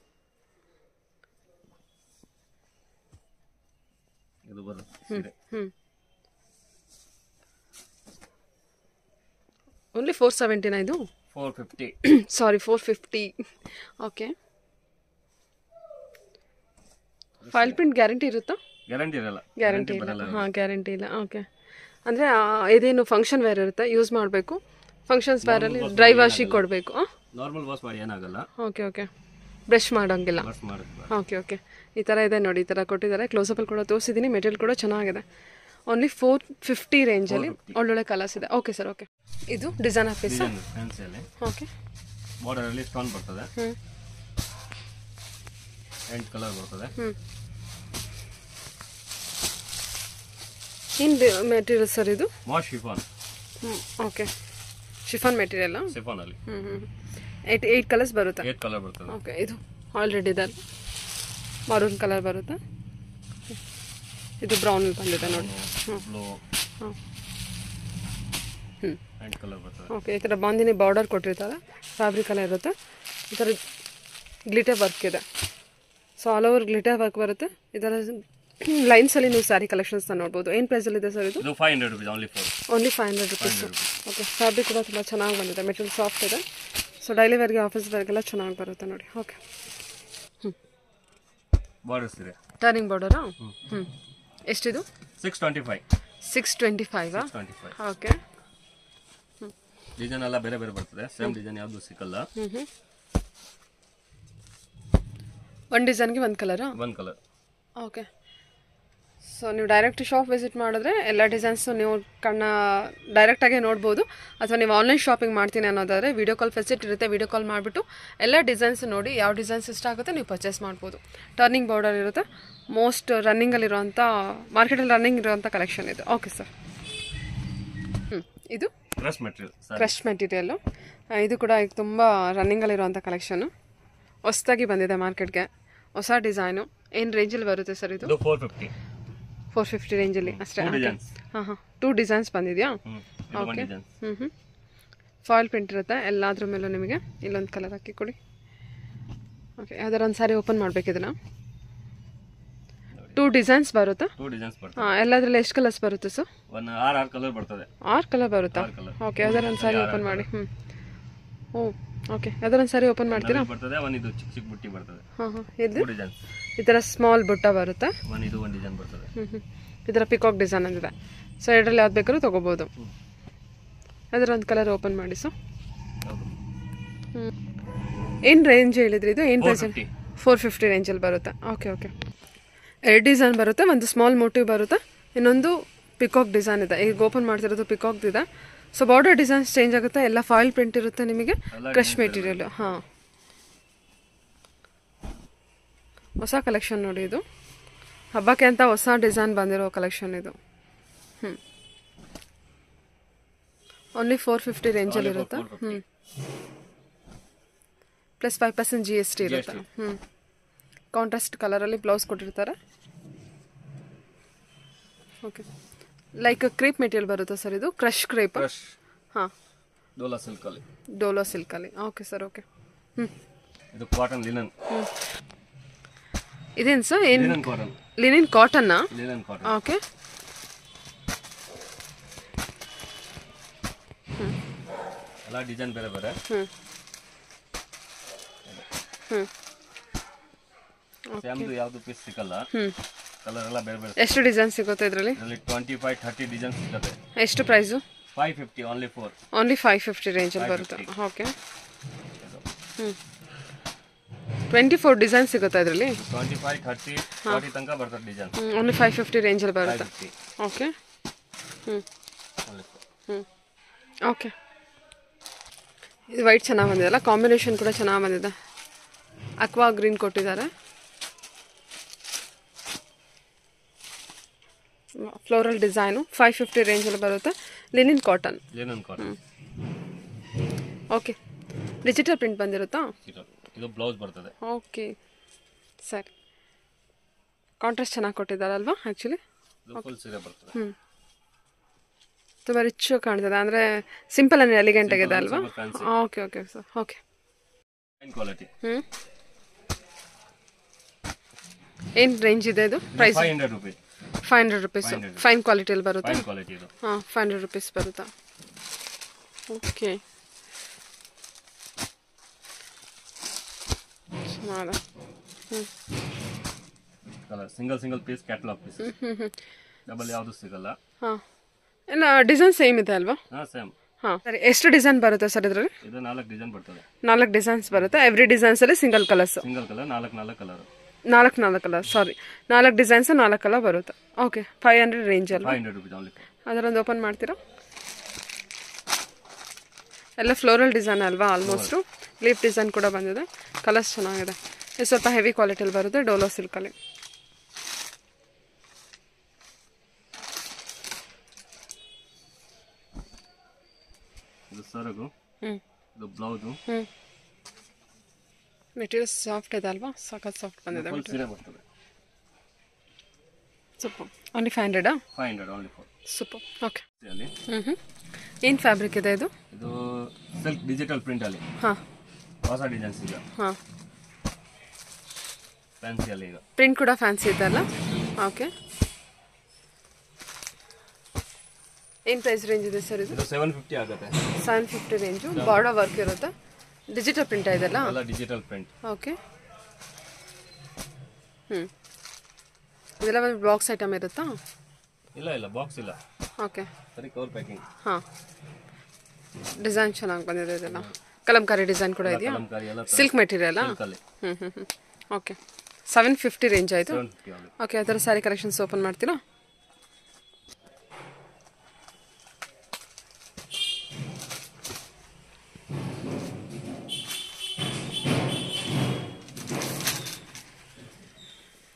ಇದು ಬರೋದು ಸೀರೆ ಹ್ಞೂ ಓನ್ಲಿ ಫೋರ್ ಸೆವೆಂಟಿನ ಇದು four fifty sari four fifty okay foil print guarantee ಇರುತ್ತಾ ಗ್ಯಾರಂಟಿ ಇರಲ್ಲ ಗ್ಯಾರಂಟಿ ಇಲ್ಲ ಹಾಂ ಗ್ಯಾರಂಟಿ ಇಲ್ಲ ಓಕೆ ಅಂದರೆ ಇದೇನು ಫಂಕ್ಷನ್ ವೇರ್ ಇರುತ್ತೆ ಯೂಸ್ ಮಾಡಬೇಕು ಫಂಕ್ಷನ್ಸ್ ವೇರಲ್ಲಿ ಡ್ರೈ ವಾಶಿಗೆ ಕೊಡಬೇಕು ನಾರ್ಮಲ್ ವಾಶ್ ಮಾಡಿ ಏನಾಗಲ್ಲ ಓಕೆ ಓಕೆ ಬ್ರಷ್ ಮಾಡೋಂಗಿಲ್ಲ ವಾಶ್ ಮಾಡೋದು ಓಕೆ ಓಕೆ ಈ ಥರ ಇದೆ ನೋಡಿ ಈ ಥರ ಕೊಟ್ಟಿದ್ದಾರೆ ಕ್ಲೋಸಪಲ್ಲಿ ಕೂಡ ತೋರಿಸಿದ್ದೀನಿ ಮೆಟೀರಿಯಲ್ ಕೂಡ ಚೆನ್ನಾಗಿದೆ ಓನ್ಲಿ ಫೋರ್ ಫಿಫ್ಟಿ ರೇಂಜಲ್ಲಿ ಒಳ್ಳೊಳ್ಳೆ ಕಲರ್ಸ್ ಇದೆ ಓಕೆ ಸರ್ ಓಕೆ ಇದು ಡಿಸೈನ್ ಪೀಸ್ ಡಿಸೈನ್ ಫ್ಯಾನ್ಸಿಯಲ್ಲಿ ಓಕೆ ಬಾರ್ಡರಲ್ಲಿ ಸ್ಟೋನ್ ಬರ್ತದೆ ಹ್ಞೂ ಎಂಟ್ ಕಲರ್ ಬರ್ತದೆ ಹ್ಞೂ ಏನು ಮೆಟೀರಿಯಲ್ ಸರ್ ಇದು ಮಾಶ್ ಶಿಫಾನ್ ಹ್ಞೂ ಓಕೆ ಶಿಫಾನ್ ಮೆಟೀರಿಯಲ್ಲ ಶಿಫಾನ್ ಅಲ್ಲಿ ಹ್ಞೂ ಹ್ಞೂ ಏಯ್ಟ್ ಏಯ್ಟ್ ಕಲರ್ಸ್ ಬರುತ್ತೆ ಏಟ್ ಕಲರ್ ಬರ್ತದೆ ಓಕೆ ಇದು ಆಲ್ರೆಡಿ ಇದೆ ಮರೂನ್ ಕಲರ್ ಬರುತ್ತೆ ಇದು ಬ್ರೌನ್ ಬಂದಿದೆ ನೋಡಿ ಬ್ಲೂ ಹಾಂ ಹ್ಞೂ ಎಂಟ್ ಕಲರ್ ಬರ್ತದೆ ಓಕೆ ಈ ಥರ ಬಾಂದಿನಿ ಬಾರ್ಡರ್ ಕೊಟ್ಟಿರ್ತಾರೆ ಫ್ಯಾಬ್ರಿಕ್ ಎಲ್ಲ ಇರುತ್ತೆ ಈ ಥರ ಗ್ಲಿಟರ್ ವರ್ಕ್ ಇದೆ so all over glitter work ಬರುತ್ತೆ ಈ ಥರ ಲೈನ್ಸಲ್ಲಿ ನೀವು ಸ್ಯಾರಿ ಕಲೆಕ್ಷನ್ಸ್ನ ನೋಡ್ಬೋದು ಏನು ಪ್ರೈಸಲ್ಲಿದೆ ಸರ್ ಇದು ಇದು five hundred rupees only four only five hundred rupees okay fabric ಕೂಡ ತುಂಬ ಚೆನ್ನಾಗಿ ಬಂದಿದೆ ಮೆಟೀರಿಯಲ್ ಸಾಫ್ಟ್ ಇದೆ ಸೊ ಡೈಲಿ ವೇರ್ಗೆ ಆಫೀಸ್ ವೇರ್ಗೆಲ್ಲ ಚೆನ್ನಾಗಿ ಬರುತ್ತೆ ನೋಡಿ ಓಕೆ ಬಾರ್ಡರ್ ಸೀರೆ ಟರ್ನಿಂಗ್ ಬಾರ್ಡರಾ ಹ್ಞೂ ಎಷ್ಟಿದು six twenty five six twenty ಫೈವಾ ಟ್ವೆಂಟಿ ಫೈವ್ ಓಕೆ ಡಿಸೈನ್ ಎಲ್ಲ ಬೇರೆ ಬೇರೆ ಬರ್ತದೆ ಸೇಮ್ ಡಿಸೈನ್ ಯಾವುದು ಸಿಕ್ಕಲ್ಲ ಹ್ಞೂ ಹ್ಞೂ ಒಂದು ಡಿಸೈನ್ಗೆ ಒಂದು ಕಲರಾ ಒನ್ ಕಲರ್ ಓಕೆ ಸೊ ನೀವು ಡೈರೆಕ್ಟ್ ಶಾಪ್ ವಿಸಿಟ್ ಮಾಡಿದ್ರೆ ಎಲ್ಲ ಡಿಸೈನ್ಸು ನೀವು ಕಣ್ಣ ಡೈರೆಕ್ಟಾಗೆ ನೋಡ್ಬೋದು ಅಥವಾ ನೀವು ಆನ್ಲೈನ್ ಶಾಪಿಂಗ್ ಮಾಡ್ತೀನಿ ಅನ್ನೋದಾದರೆ ವೀಡಿಯೋ ಕಾಲ್ ಫೆಸಿಲಿಟಿ ಇರುತ್ತೆ ವೀಡಿಯೋ ಕಾಲ್ ಮಾಡಿಬಿಟ್ಟು ಎಲ್ಲ ಡಿಸೈನ್ಸ್ ನೋಡಿ ಯಾವ ಡಿಸೈನ್ಸ್ ಇಷ್ಟ ಆಗುತ್ತೆ ನೀವು ಪರ್ಚೇಸ್ ಮಾಡ್ಬೋದು ಟರ್ನಿಂಗ್ ಬಾರ್ಡರ್ ಇರುತ್ತೆ ಮೋಸ್ಟ್ ರನ್ನಿಂಗಲ್ಲಿರುವಂಥ ಮಾರ್ಕೆಟಲ್ಲಿ ರನ್ನಿಂಗ್ ಇರುವಂಥ ಕಲೆಕ್ಷನ್ ಇದು ಓಕೆ ಸರ್ ಹ್ಞೂ ಇದು crush material sir crush material ಇದು ಕೂಡ ಈಗ ತುಂಬ ರನ್ನಿಂಗಲ್ಲಿರುವಂಥ ಕಲೆಕ್ಷನು ಹೊಸ್ದಾಗಿ ಬಂದಿದೆ ಮಾರ್ಕೆಟ್ಗೆ ಹೊಸ ಡಿಸೈನು ಏನು ರೇಂಜಲ್ಲಿ ಬರುತ್ತೆ ಸರ್ ಇದು ಇದು ಫೋರ್ ಫಿಫ್ಟಿ ಫೋರ್ ಫಿಫ್ಟಿ ರೇಂಜಲ್ಲಿ ಅಷ್ಟೇ ಟೂ ಡಿಸೈನ್ಸ್ ಹಾಂ ಹಾಂ ಟೂ ಡಿಸೈನ್ಸ್ ಬಂದಿದೆಯಾ ಹ್ಞೂ ಇದು ಒನ್ ಡಿಸೈನ್ಸ್ ಹ್ಞೂ ಹ್ಞೂ ಫಾಯಿಲ್ ಪ್ರಿಂಟ್ ಇರುತ್ತೆ ಎಲ್ಲಾದ್ರ ಮೇಲೂ ನಿಮಗೆ ಇಲ್ಲೊಂದು ಕಲರ್ ಹಾಕಿ ಕೊಡಿ ಓಕೆ ಯಾವ್ದಾರು ಒಂದು ಸಾರಿ ಓಪನ್ ಮಾಡ್ಬೇಕು ಇದನ್ನು ಟೂ ಡಿಸೈನ್ಸ್ ಬರುತ್ತಾ ಟೂ ಡಿಸೈನ್ಸ್ ಬರ್ತದೆ ಹಾಂ ಎಲ್ಲದ್ರಲ್ಲಿ ಎಷ್ಟು ಕಲರ್ಸ್ ಬರುತ್ತೆ ಸರ್ ಒನ್ ಆರ್ ಆರ್ ಕಲರ್ ಬರ್ತದೆ ಆರು ಕಲರ್ ಬರುತ್ತಾ ಆರು ಕಲರ್ ಓಕೆ ಯಾವ್ದಾರು ಒಂದು ಸಾರಿ ಓಪನ್ ಮಾಡಿ ಹ್ಞೂ ಓ ಓಕೆ ಯಾವ್ದಾರು ಒಂದು ಸಾರಿ ಓಪನ್ ಮಾಡ್ತೀರಾ ಬರ್ತದೆ ಒನ್ ಇದು ಚಿಕ್ಕ ಚಿಕ್ಕ ಬುಟ್ಟಿ ಬರ್ತದೆ ಹಾಂ ಹಾಂ ಇದು ಟೂ ಡಿಸೈನ್ಸ್ ಈ ಥರ ಸ್ಮಾಲ್ ಬುಟ್ಟ ಬರುತ್ತೆ ಒನ್ ಇದು ಒನ್ ಡಿಸೈನ್ ಬರ್ತದೆ ಹ್ಞೂ ಹ್ಞೂ ಈ ಥರ ಪಿಕಾಕ್ ಡಿಸೈನ್ ಅಂದಿದೆ ಸೊ ಎರಡರಲ್ಲಿ ಯಾವ್ದು ಬೇಕಾದ್ರೂ ತೊಗೋಬೋದು ಅದರ ಒಂದು ಕಲರ್ ಓಪನ್ ಮಾಡಿ ಸೊ ಹೌದು ಹ್ಞೂ ಏನು ರೇಂಜ್ ಹೇಳಿದ್ರಿ ಇದು ಏನು four price fifty four fifty ರೇಂಜಲ್ಲಿ ಬರುತ್ತೆ ಓಕೆ ಓಕೆ ಎರಡು ಡಿಸೈನ್ ಬರುತ್ತೆ ಒಂದು ಸ್ಮಾಲ್ ಮೋಟಿವ್ ಬರುತ್ತೆ ಇನ್ನೊಂದು ಪಿಕಾಕ್ ಡಿಸೈನ್ ಇದೆ ಈಗ ಓಪನ್ ಮಾಡ್ತಿರೋದು ಪಿಕಾಕ್ದು ಇದೆ ಸೊ ಬಾರ್ಡರ್ ಡಿಸೈನ್ಸ್ ಚೇಂಜ್ ಆಗುತ್ತೆ ಎಲ್ಲ ಫಾಯಿಲ್ ಪ್ರಿಂಟ್ ಇರುತ್ತೆ ನಿಮಗೆ ಎಲ್ಲ ಕ್ರಶ್ ಮೆಟೀರಿಯಲ್ ಹಾಂ ಹೊಸ ಕಲೆಕ್ಷನ್ ನೋಡಿ ಇದು ಹಬ್ಬಕ್ಕೆ ಅಂತ ಹೊಸ ಡಿಸೈನ್ ಬಂದಿರೋ ಕಲೆಕ್ಷನ್ ಇದು ಹ್ಞೂ ಓನ್ಲಿ ಫೋರ್ ಫಿಫ್ಟಿ ರೇಂಜಲ್ಲಿ ಇರುತ್ತೆ ಹ್ಞೂ plus five percent G S T ಇರುತ್ತೆ ಹ್ಞೂ ಕಾಂಟ್ರಾಸ್ಟ್ ಕಲರಲ್ಲಿ ಬ್ಲೌಸ್ ಕೊಟ್ಟಿರ್ತಾರೆ ಓಕೆ ಲೈಕ್ ಕ್ರೇಪ್ ಮೆಟೀರಿಯಲ್ ಬರುತ್ತಾ ಸರ್ ಇದು ಕ್ರಶ್ ಕ್ರೇಪ್ ಕ್ರಶ್ ಹಾಂ ಡೋಲಾ ಸಿಲ್ಕ್ ಅಲ್ಲಿ ಡೋಲೋ ಸಿಲ್ಕಲ್ಲಿ ಓಕೆ ಸರ್ ಓಕೆ ಹ್ಞೂ ಇದು ಕಾಟನ್ ಲಿನನ್ ಇದೇನು ಸರ್ ಏನು ಲಿನನ್ ಕಾಟನ್ ಲಿನಿನ್ ಕಾಟನ್ನಾ ಲಿನನ್ ಕಾಟನ್ ಓಕೆ ಎಲ್ಲ ಡಿಸೈನ್ ಬೇರೆ ಬೇರೆ ಹ್ಞೂ ಹ್ಞೂ ಸ್ಯಾಮ್ದು ಯಾವ್ದು ಪೀಸ್ ಸಿಕ್ಕಲ್ಲ ಹ್ಞೂ ಕಲರ್ ಎಲ್ಲ ಬೇರೆ ಬೇರೆ ಎಷ್ಟು ಡಿಸೈನ್ ಸಿಗುತ್ತೆ ಇದರಲ್ಲಿ ಇದರಲ್ಲಿ ಟ್ವೆಂಟಿ ಫೈವ್ ಥರ್ಟಿ ಡಿಸೈನ್ ಸಿಗುತ್ತೆ ಎಷ್ಟು price five fifty only four only five fifty ರೇಂಜಲ್ಲಿ ಬರುತ್ತೆ ಓಕೆ ಹ್ಞೂ ಟ್ವೆಂಟಿ ಫೋರ್ ಡಿಸೈನ್ ಸಿಗುತ್ತೆ ಇದರಲ್ಲಿ ಟ್ವೆಂಟಿ ಫೈವ್ ಥರ್ಟಿ ಫಾರ್ಟಿ ತನಕ ಬರ್ತದೆ ಡಿಸೈನ್ ಓನ್ಲಿ ಫೈವ್ ಫಿಫ್ಟಿ ರೇಂಜಲ್ಲಿ ಫೈವ್ ಬರುತ್ತೆ ಫಿಫ್ಟಿ ಓಕೆ ಹ್ಞೂ ಓನ್ಲಿ ಹ್ಞೂ ಓಕೆ ಇದು ವೈಟ್ ಚೆನ್ನಾಗಿ ಬಂದಿದೆಲ್ಲ ಕಾಂಬಿನೇಷನ್ ಕೂಡ ಚೆನ್ನಾಗಿ ಬಂದಿದೆ ಅಕ್ವಾ ಗ್ರೀನ್ ಕೊಟ್ಟಿದ್ದಾರೆ ಫ್ಲೋರಲ್ ಡಿಸೈನು ಫೈವ್ ಫಿಫ್ಟಿ ರೇಂಜಲ್ಲಿ ಬರುತ್ತೆ linen cotton linen cotton okay digital print ಬಂದಿರುತ್ತಾ ಇದು ಬ್ಲೌಸ್ ಬರ್ತದೆ ಓಕೆ ಸರಿ ಕಾಂಟ್ರಾಸ್ಟ್ ಚೆನ್ನಾಗಿ ಕೊಟ್ಟಿದ್ದಾರಲ್ವಾ ಆ್ಯಕ್ಚುಲಿ ಇದು ಫುಲ್ ಸೀರೆ ಬರ್ತದೆ ಹ್ಞೂ ತುಂಬ ರಿಚ್ ಕಾಣ್ತದೆ ಅಂದರೆ ಸಿಂಪಲ್ ಆ್ಯಂಡ್ ಎಲಿಗೆಂಟ್ ಆಗಿದೆ ಅಲ್ವಾ fancy okay okay sir okay fine quality ಹ್ಞೂ ಏನು ರೇಂಜ್ ಇದೆ ಇದು price five hundred rupees five hundred rupees fine ಕ್ವಾಲಿಟಿಯಲ್ಲಿ ಬರುತ್ತಾ ಫೈನ್ ಕ್ವಾಲಿಟಿ ಇದು ಹಾಂ ಫೈವ್ ಹಂಡ್ರೆಡ್ ರುಪೀಸ್ ಬರುತ್ತಾ ಓಕೆ ಚೆನ್ನಾಗಿದೆ ಹ್ಞೂ colour single single piece catalogue piece ಹ್ಞೂ ಹ್ಞೂ ಡಬಲ್ ಯಾವುದು ಸಿಗಲ್ಲ ಹಾಂ ಎಲ್ಲ ಡಿಸೈನ್ ಸೇಮ್ ಇದೆ ಅಲ್ವಾ ಹಾಂ ಸೇಮ್ ಹಾಂ ಸರಿ ಎಷ್ಟು ಡಿಸೈನ್ ಬರುತ್ತೆ ಸರ್ ಇದರಲ್ಲಿ ಇದು ನಾಲ್ಕು ಡಿಸೈನ್ ಬರ್ತದೆ ನಾಲ್ಕು ಡಿಸೈನ್ಸ್ ಬರುತ್ತೆ ಎವ್ರಿ ಡಿಸೈನ್ಸಲ್ಲಿ ಸಿಂಗಲ್ ಕಲರ್ಸ್ ಸಿಂಗಲ್ ಕಲರ್ ನಾಲ್ಕು ನಾಲ್ಕು ಕಲರ್ ನಾಲ್ಕು ನಾಲ್ಕು ಕಲರ್ ಸಾರಿ ನಾಲ್ಕು ಡಿಸೈನ್ಸ್ ನಾಲ್ಕು ಕಲರ್ ಬರುತ್ತೆ ಓಕೆ ಫೈವ್ ಹಂಡ್ರೆಡ್ ರೇಂಜ್ ಅಲ್ವಾ ಫೈವ್ ಹಂಡ್ರೆಡ್ ರುಪೀಸ್ ಓನ್ಲಿ ಅದರೊಂದು ಓಪನ್ ಮಾಡ್ತೀರಾ ಎಲ್ಲ ಫ್ಲೋರಲ್ ಡಿಸೈನ್ ಅಲ್ವಾ ಆಲ್ಮೋಸ್ಟು ಲೀಫ್ ಡಿಸೈನ್ ಕೂಡ ಬಂದಿದೆ ಕಲರ್ಸ್ ಚೆನ್ನಾಗಿದೆ ಇದು ಸ್ವಲ್ಪ ಹೆವಿ ಕ್ವಾಲಿಟಿಯಲ್ಲಿ ಬರುತ್ತೆ ಡೋಲೋ ಸಿಲ್ಕಲ್ಲಿ ಇದು ಸರಗು ಹ್ಞೂ ಇದು ಬ್ಲೌಸು ಹ್ಞೂ ಮೆಟೀರಿಯಲ್ ಸಾಫ್ಟ್ ಇದೆ ಅಲ್ವಾ ಸಖತ್ ಸಾಫ್ಟ್ ಬಂದಿದೆ ಫುಲ್ ಸೀರೆ ಬರ್ತದೆ ಸೂಪರ್ ಓನ್ಲಿ ಫೈವ್ ಹಂಡ್ರೆಡಾ five hundred only four super okay ಅಲ್ಲಿ ಹ್ಞೂ ಹ್ಞೂ ಏನು ಫ್ಯಾಬ್ರಿಕ್ ಇದೆ ಇದು ಇದು ಸಿಲ್ಕ್ ಡಿಜಿಟಲ್ ಪ್ರಿಂಟ್ ಅಲ್ಲಿ ಹಾಂ ಹೊಸ ಡಿಸೈನ್ಸ್ ಈಗ ಹಾಂ ಫ್ಯಾನ್ಸಿ ಅಲ್ಲಿ ಈಗ ಪ್ರಿಂಟ್ ಕೂಡ ಫ್ಯಾನ್ಸಿ ಇದೆ ಅಲ್ಲ ಓಕೆ ಏನು ಪ್ರೈಸ್ ರೇಂಜ್ ಇದೆ ಸರ್ ಇದು ಇದು ಸೆವೆನ್ ಫಿಫ್ಟಿ ಆಗುತ್ತೆ seven fifty range border work ಇರುತ್ತೆ ಡಿಜಿಟಲ್ ಪ್ರಿಂಟ್ ಇದೆಲ್ಲ ಎಲ್ಲ ಡಿಜಿಟಲ್ ಪ್ರಿಂಟ್ ಓಕೆ ಹ್ಞೂ ಇದೆಲ್ಲ ಒಂದು ಬಾಕ್ಸ್ ಐಟಮ್ ಇರುತ್ತಾ ಇಲ್ಲ ಇಲ್ಲ ಬಾಕ್ಸ್ ಇಲ್ಲ ಓಕೆ ಸರಿ ಕವರ್ ಪ್ಯಾಕಿಂಗ್ ಹಾಂ ಡಿಸೈನ್ ಚೆನ್ನಾಗಿ ಬಂದಿದೆ ಇದೆಲ್ಲ ಕಲಂಕಾರಿ ಡಿಸೈನ್ ಕೂಡ ಇದೆಯಾ ಕಲಂಕಾರಿ ಎಲ್ಲ ಸಿಲ್ಕ್ ಮೆಟೀರಿಯಲ್ಲ ಸಿಲ್ಕಲ್ಲಿ ಹ್ಞೂ ಹ್ಞೂ ಹ್ಞೂ ಓಕೆ ಸೆವೆನ್ ಫಿಫ್ಟಿ ರೇಂಜ್ ಆಯಿತು ಸೆವೆನ್ ಫಿಫ್ಟಿ ಆಗುತ್ತೆ ಓಕೆ ಅದರ ಸ್ಯಾರಿ ಕಲೆಕ್ಷನ್ಸ್ ಓಪನ್ ಮಾಡ್ತೀರಾ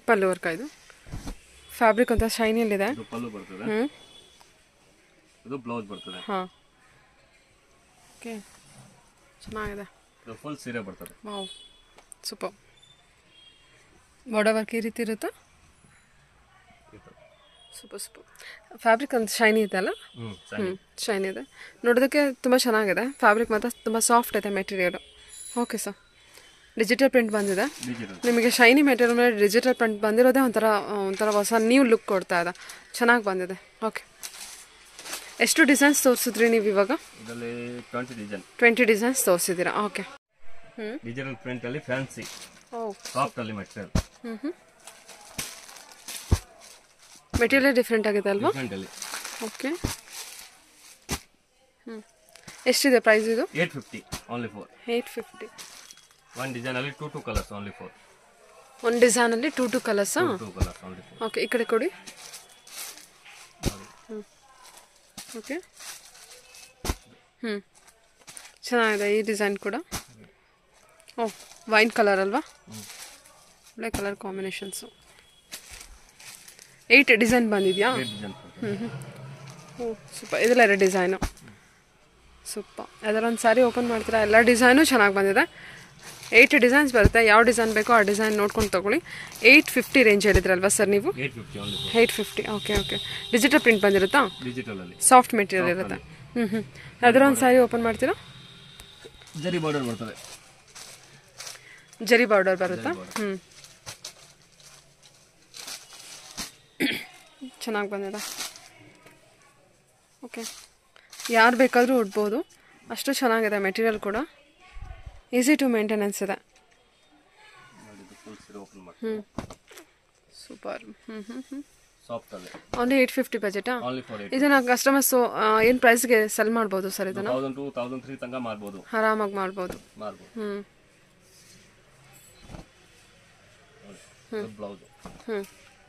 ಪಲ್ಲು ವರ್ಕ ಇದು ಫ್ಯಾಬ್ರಿಕ್ ಅಂತ ಶೈನಿಯಲ್ಲಿದೆ ಇದು ಪಲ್ಲು ಬರ್ತದೆ ಹ್ಞೂ ಇದು ಬ್ಲೌಸ್ ಬರ್ತದೆ ಹಾಂ ಓಕೆ ಚೆನ್ನಾಗಿದೆ ಇದು ಫುಲ್ ಸೀರೆ ಬರ್ತದೆ ವಾವ್ ಸೂಪರ್ ಬಾರ್ಡರ್ ವರ್ಕ್ ಈ ರೀತಿ ಇರುತ್ತಾ ಈ ಥರ. ಸೂಪರ್ ಸೂಪರ್ ಫ್ಯಾಬ್ರಿಕ್ ಅಂತ ಶೈನಿ ಇದೆ ಅಲ್ಲ ಹ್ಮ್ ಹ್ಞೂ ಶೈನ್ ಇದೆ ನೋಡೋದಕ್ಕೆ ತುಂಬ ಚೆನ್ನಾಗಿದೆ ಫ್ಯಾಬ್ರಿಕ್ ಮಾತ್ರ ತುಂಬ ಸಾಫ್ಟ್ ಇದೆ material okay sir digital print ಬಂದಿದೆ ಡಿಜಿಟಲ್ ನಿಮಗೆ ಶೈನಿ ಮೆಟೀರಿಯಲ್ ಮೇಲೆ ಡಿಜಿಟಲ್ ಪ್ರಿಂಟ್ ಬಂದಿರೋದೇ ಒಂಥರ ಆ, ಒಂಥರ ಹೊಸ ನ್ಯೂ ಲುಕ್ ಕೊಡ್ತಾ ಇದೆ ಚೆನ್ನಾಗಿ ಬಂದಿದೆ ಓಕೆ ಎಷ್ಟು ಡಿಸೈನ್ಸ್ ತೋರಿಸಿದ್ರಿ ನೀವು ಇವಾಗ ಇದರಲ್ಲಿ ಟ್ವೆಂಟಿ ಡಿಸೈನ್ ಟ್ವೆಂಟಿ ಡಿಸೈನ್ಸ್ ತೋರಿಸಿದ್ದೀರಾ ಓಕೆ ಹ್ಞೂ ಡಿಜಿಟಲ್ ಪ್ರಿಂಟ್ ಅಲ್ಲಿ ಫ್ಯಾನ್ಸಿ ಓ ಸಾಫ್ಟ್ ಅಲ್ಲಿ ಮೆಟೀರಿಯಲ್ ಹ್ಞೂ ಹ್ಞೂ ಮೆಟೀರಿಯಲ್ ಡಿಫ್ರೆಂಟ್ ಆಗಿದೆ ಅಲ್ವಾ ಡಿಫ್ರೆಂಟ್ ಅಲ್ಲಿ ಓಕೆ ಹ್ಞೂ ಎಷ್ಟಿದೆ ಪ್ರೈಸ್ ಇದು eight fifty only four eight fifty one design ಅಲ್ಲಿ two two colours only four ಒಂದು ಡಿಸೈನಲ್ಲಿ ಟೂ ಟೂ ಕಲರ್ಸಾ two colours only four okay ಈ ಕಡೆ ಕೊಡಿ ಓಕೆ ಹ್ಞೂ ಚೆನ್ನಾಗಿದೆ ಈ ಡಿಸೈನ್ ಕೂಡ ಓ ವೈನ್ ಕಲರ್ ಅಲ್ವಾ ಒಳ್ಳೆ ಕಲರ್ ಕಾಂಬಿನೇಷನ್ಸು ಏಯ್ಟ್ ಡಿಸೈನ್ ಬಂದಿದೆಯಾ ಏಟ್ ಡಿಸೈನ್ ಓ ಸೂಪರ್ ಇದೆಲ್ಲ ಎರಡು ಡಿಸೈನು ಸೂಪರ್ ಯಾವ್ದಾರ ಒಂದು ಸಾರಿ ಓಪನ್ ಮಾಡ್ತೀರಾ ಎಲ್ಲ ಡಿಸೈನು ಚೆನ್ನಾಗಿ ಬಂದಿದೆ ಏಯ್ಟ್ ಡಿಸೈನ್ಸ್ ಬರುತ್ತೆ ಯಾವ ಡಿಸೈನ್ ಬೇಕೋ ಆ ಡಿಸೈನ್ ನೋಡ್ಕೊಂಡು ತೊಗೊಳ್ಳಿ ಏಯ್ಟ್ ಫಿಫ್ಟಿ ರೇಂಜ್ ಹೇಳಿದ್ರಲ್ವಾ ಸರ್ ನೀವು eight fifty only four eight fifty okay okay digital print ಬಂದಿರುತ್ತಾ ಡಿಜಿಟಲ್ ಅಲ್ಲಿ ಸಾಫ್ಟ್ ಮೆಟೀರಿಯಲ್ ಇರುತ್ತೆ ಹ್ಞೂ ಹ್ಞೂ ಯಾವ್ದಾರ ಒಂದು ಸಾರಿ ಓಪನ್ ಮಾಡ್ತೀರಾ ಜರಿ ಬಾರ್ಡರ್ ಬರ್ತದೆ ಜರಿ ಬಾರ್ಡರ್ ಬರುತ್ತಾ ಹ್ಞೂ ಚೆನ್ನಾಗಿ ಬಂದಿದೆ ಓಕೆ ಯಾರು ಬೇಕಾದರೂ ಉಡ್ಬೋದು ಅಷ್ಟು ಚೆನ್ನಾಗಿದೆ ಮೆಟೀರಿಯಲ್ ಕೂಡ ಈಸಿ ಟು ಮೇಂಟೆನೆನ್ಸ್ ಇದೆ ಫುಲ್ ಸೀರೆ ಓಪನ್ ಮಾಡಿ ಹ್ಞೂ ಸೂಪರ್ ಹ್ಞೂ ಹ್ಞೂ ಹ್ಞೂ ಸಾಫ್ಟ್ ಅಲ್ಲಿ ಓನ್ಲಿ ಏಯ್ಟ್ ಫಿಫ್ಟಿ ಬಜೆಟಾ ಓನ್ಲಿ ಫಾರ್ ಏಟ್ ಇದನ್ನು ಕಸ್ಟಮರ್ಸು ಏನು ಪ್ರೈಸ್ಗೆ ಸೆಲ್ ಮಾಡ್ಬೋದು ಸರ್ ಇದನ್ನು ತೌಸಂಡ್ ಟು ತೌಸಂಡ್ ತ್ರೀ ತನಕ ಮಾರ್ಬೋದು ಆರಾಮಾಗಿ ಮಾಡ್ಬೋದು ಮಾರ್ಬೋದು ಹ್ಞೂ ಬ್ಲೌಸ್ ಹ್ಞೂ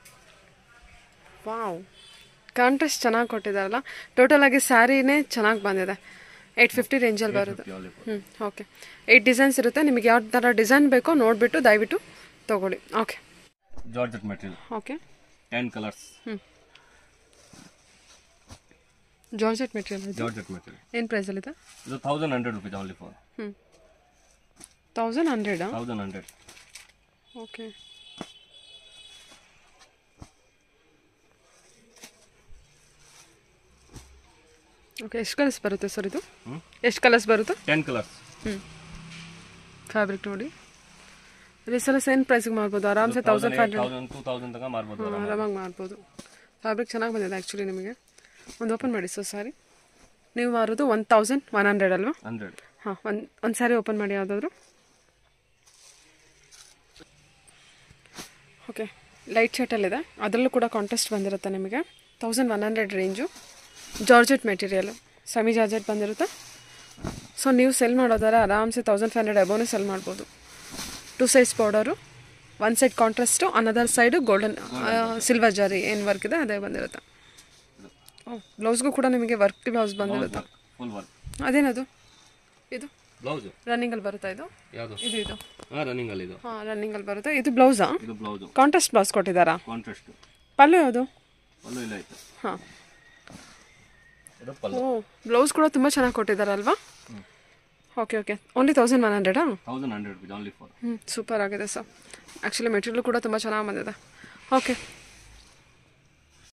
ವಾವ್ ಕಾಂಟ್ರಾಸ್ಟ್ ಚೆನ್ನಾಗಿ ಕೊಟ್ಟಿದ್ದಾರಲ್ಲ ಟೋಟಲ್ ಆಗಿ ಸ್ಯಾರಿನೇ ಚೆನ್ನಾಗಿ ಬಂದಿದೆ ಏಯ್ಟ್ ಫಿಫ್ಟಿ ರೇಂಜಲ್ಲಿ ಬರೋದು ಓನ್ಲಿ ಫೋರ್ ಹ್ಞೂ ಓಕೆ ಏಯ್ಟ್ ಡಿಸೈನ್ಸ್ ಇರುತ್ತೆ ನಿಮಗೆ ಯಾವ ಥರ ಡಿಸೈನ್ ಬೇಕೋ ನೋಡಿಬಿಟ್ಟು ದಯವಿಟ್ಟು ತೊಗೊಳ್ಳಿ okay georgette material okay ten colours georgette material ಇದು ಜಾರ್ಜೆಟ್ ಮೆಟೀರಿಯಲ್ ಏನು ಪ್ರೈಸಲ್ಲಿದೆ ಇದು thousand hundred rupees only for ಹ್ಞೂ ತೌಸಂಡ್ ಹಂಡ್ರೆಡಾ ತೌಸಂಡ್ ಹಂಡ್ರೆಡ್ ಓಕೆ ಓಕೆ ಎಷ್ಟು ಕಲರ್ಸ್ ಬರುತ್ತೆ ಸರ್ ಇದು ಹ್ಞೂ ಎಷ್ಟು ಕಲರ್ಸ್ ಬರುತ್ತೆ ಟೆನ್ ಕಲರ್ಸ್ ಹ್ಞೂ ಫ್ಯಾಬ್ರಿಕ್ ನೋಡಿ ರಿಸೆಲ್ಲ ಸೇಮ್ ಪ್ರೈಸಿಗೆ ಮಾಡ್ಬೋದು ಆರಾಮ್ಸೆ thousand five hundred thousand two thousand ತನಕ ಮಾರ್ಬೋದು ಆರಾಮಾಗಿ. ಆರಾಮಾಗಿ ಮಾಡ್ಬೋದು ಫ್ಯಾಬ್ರಿಕ್ ಚೆನ್ನಾಗಿ ಬಂದಿದೆ ಆ್ಯಕ್ಚುಲಿ ನಿಮಗೆ ಒಂದು ಓಪನ್ ಮಾಡಿ ಸರ್ ಸಾರಿ ನೀವು ಮಾರೋದು ಒನ್ ತೌಸಂಡ್ ಒನ್ ಹಂಡ್ರೆಡ್ ಅಲ್ವಾ ಹಂಡ್ರೆಡ್ ಹಾಂ ಒಂದು ಒಂದು ಸಾರಿ ಓಪನ್ ಮಾಡಿ ಯಾವುದಾದ್ರು ಓಕೆ ಲೈಟ್ ಶರ್ಟಲ್ಲಿದೆ ಅದರಲ್ಲೂ ಕೂಡ ಕಾಂಟೆಸ್ಟ್ ಬಂದಿರುತ್ತೆ ನಿಮಗೆ thousand one hundred range georgette material semi georgette ಬಂದಿರುತ್ತೆ ಸೊ ನೀವು ಸೆಲ್ ಮಾಡೋದಾದ್ರೆ ಆರಾಮ್ಸೆ ತೌಸಂಡ್ ಫೈವ್ ಹಂಡ್ರೆಡ್ ಅಬೋನೇ ಸೆಲ್ ಮಾಡ್ಬೋದು two sides powder one side contrast another side golden silver zari ಏನು ವರ್ಕ್ ಇದೆ ಅದೇ ಬಂದಿರುತ್ತೆ ಓ ಬ್ಲೌಸ್ಗೂ ಕೂಡ ನಿಮಗೆ ವರ್ಕ್ ಬ್ಲೌಸ್ ಬಂದಿರುತ್ತೆ ಫುಲ್ ವರ್ಕ್ ಅದೇನದು ಇದು ಬ್ಲೌಸು ರನ್ನಿಂಗಲ್ಲಿ ಬರುತ್ತಾ ಇದು ಯಾವುದು ಇದು ಇದು ಹಾಂ ರನ್ನಿಂಗ್ ಅಲ್ಲಿ ಇದು ಹಾಂ ರನ್ನಿಂಗಲ್ಲಿ ಬರುತ್ತೆ ಇದು ಬ್ಲೌಸಾ ಇದು ಬ್ಲೌಸು ಕಾಂಟ್ರಾಸ್ಟ್ ಬ್ಲೌಸ್ ಕೊಟ್ಟಿದ್ದಾರಾ ಕಾಂಟ್ರಾಸ್ಟ್ ಪಲ್ಲು ಯಾವುದು ಪಲ್ಲು ಇಲ್ಲ ಆಯ್ತು ಹಾಂ ಇದು ಪಲ್ಲು ಓ ಬ್ಲೌಸ್ ಕೂಡ ತುಂಬ ಚೆನ್ನಾಗಿ ಕೊಟ್ಟಿದ್ದಾರಲ್ವಾ okay okay only thousand one ಹಂಡ್ರೆಡಾ thousand hundred rupees only for ಹ್ಞೂ ಸೂಪರ್ ಆಗಿದೆ ಸರ್ ಆ್ಯಕ್ಚುಲಿ ಮೆಟೀರಿಯಲ್ ಕೂಡ ತುಂಬ ಚೆನ್ನಾಗಿ ಬಂದಿದೆ ಓಕೆ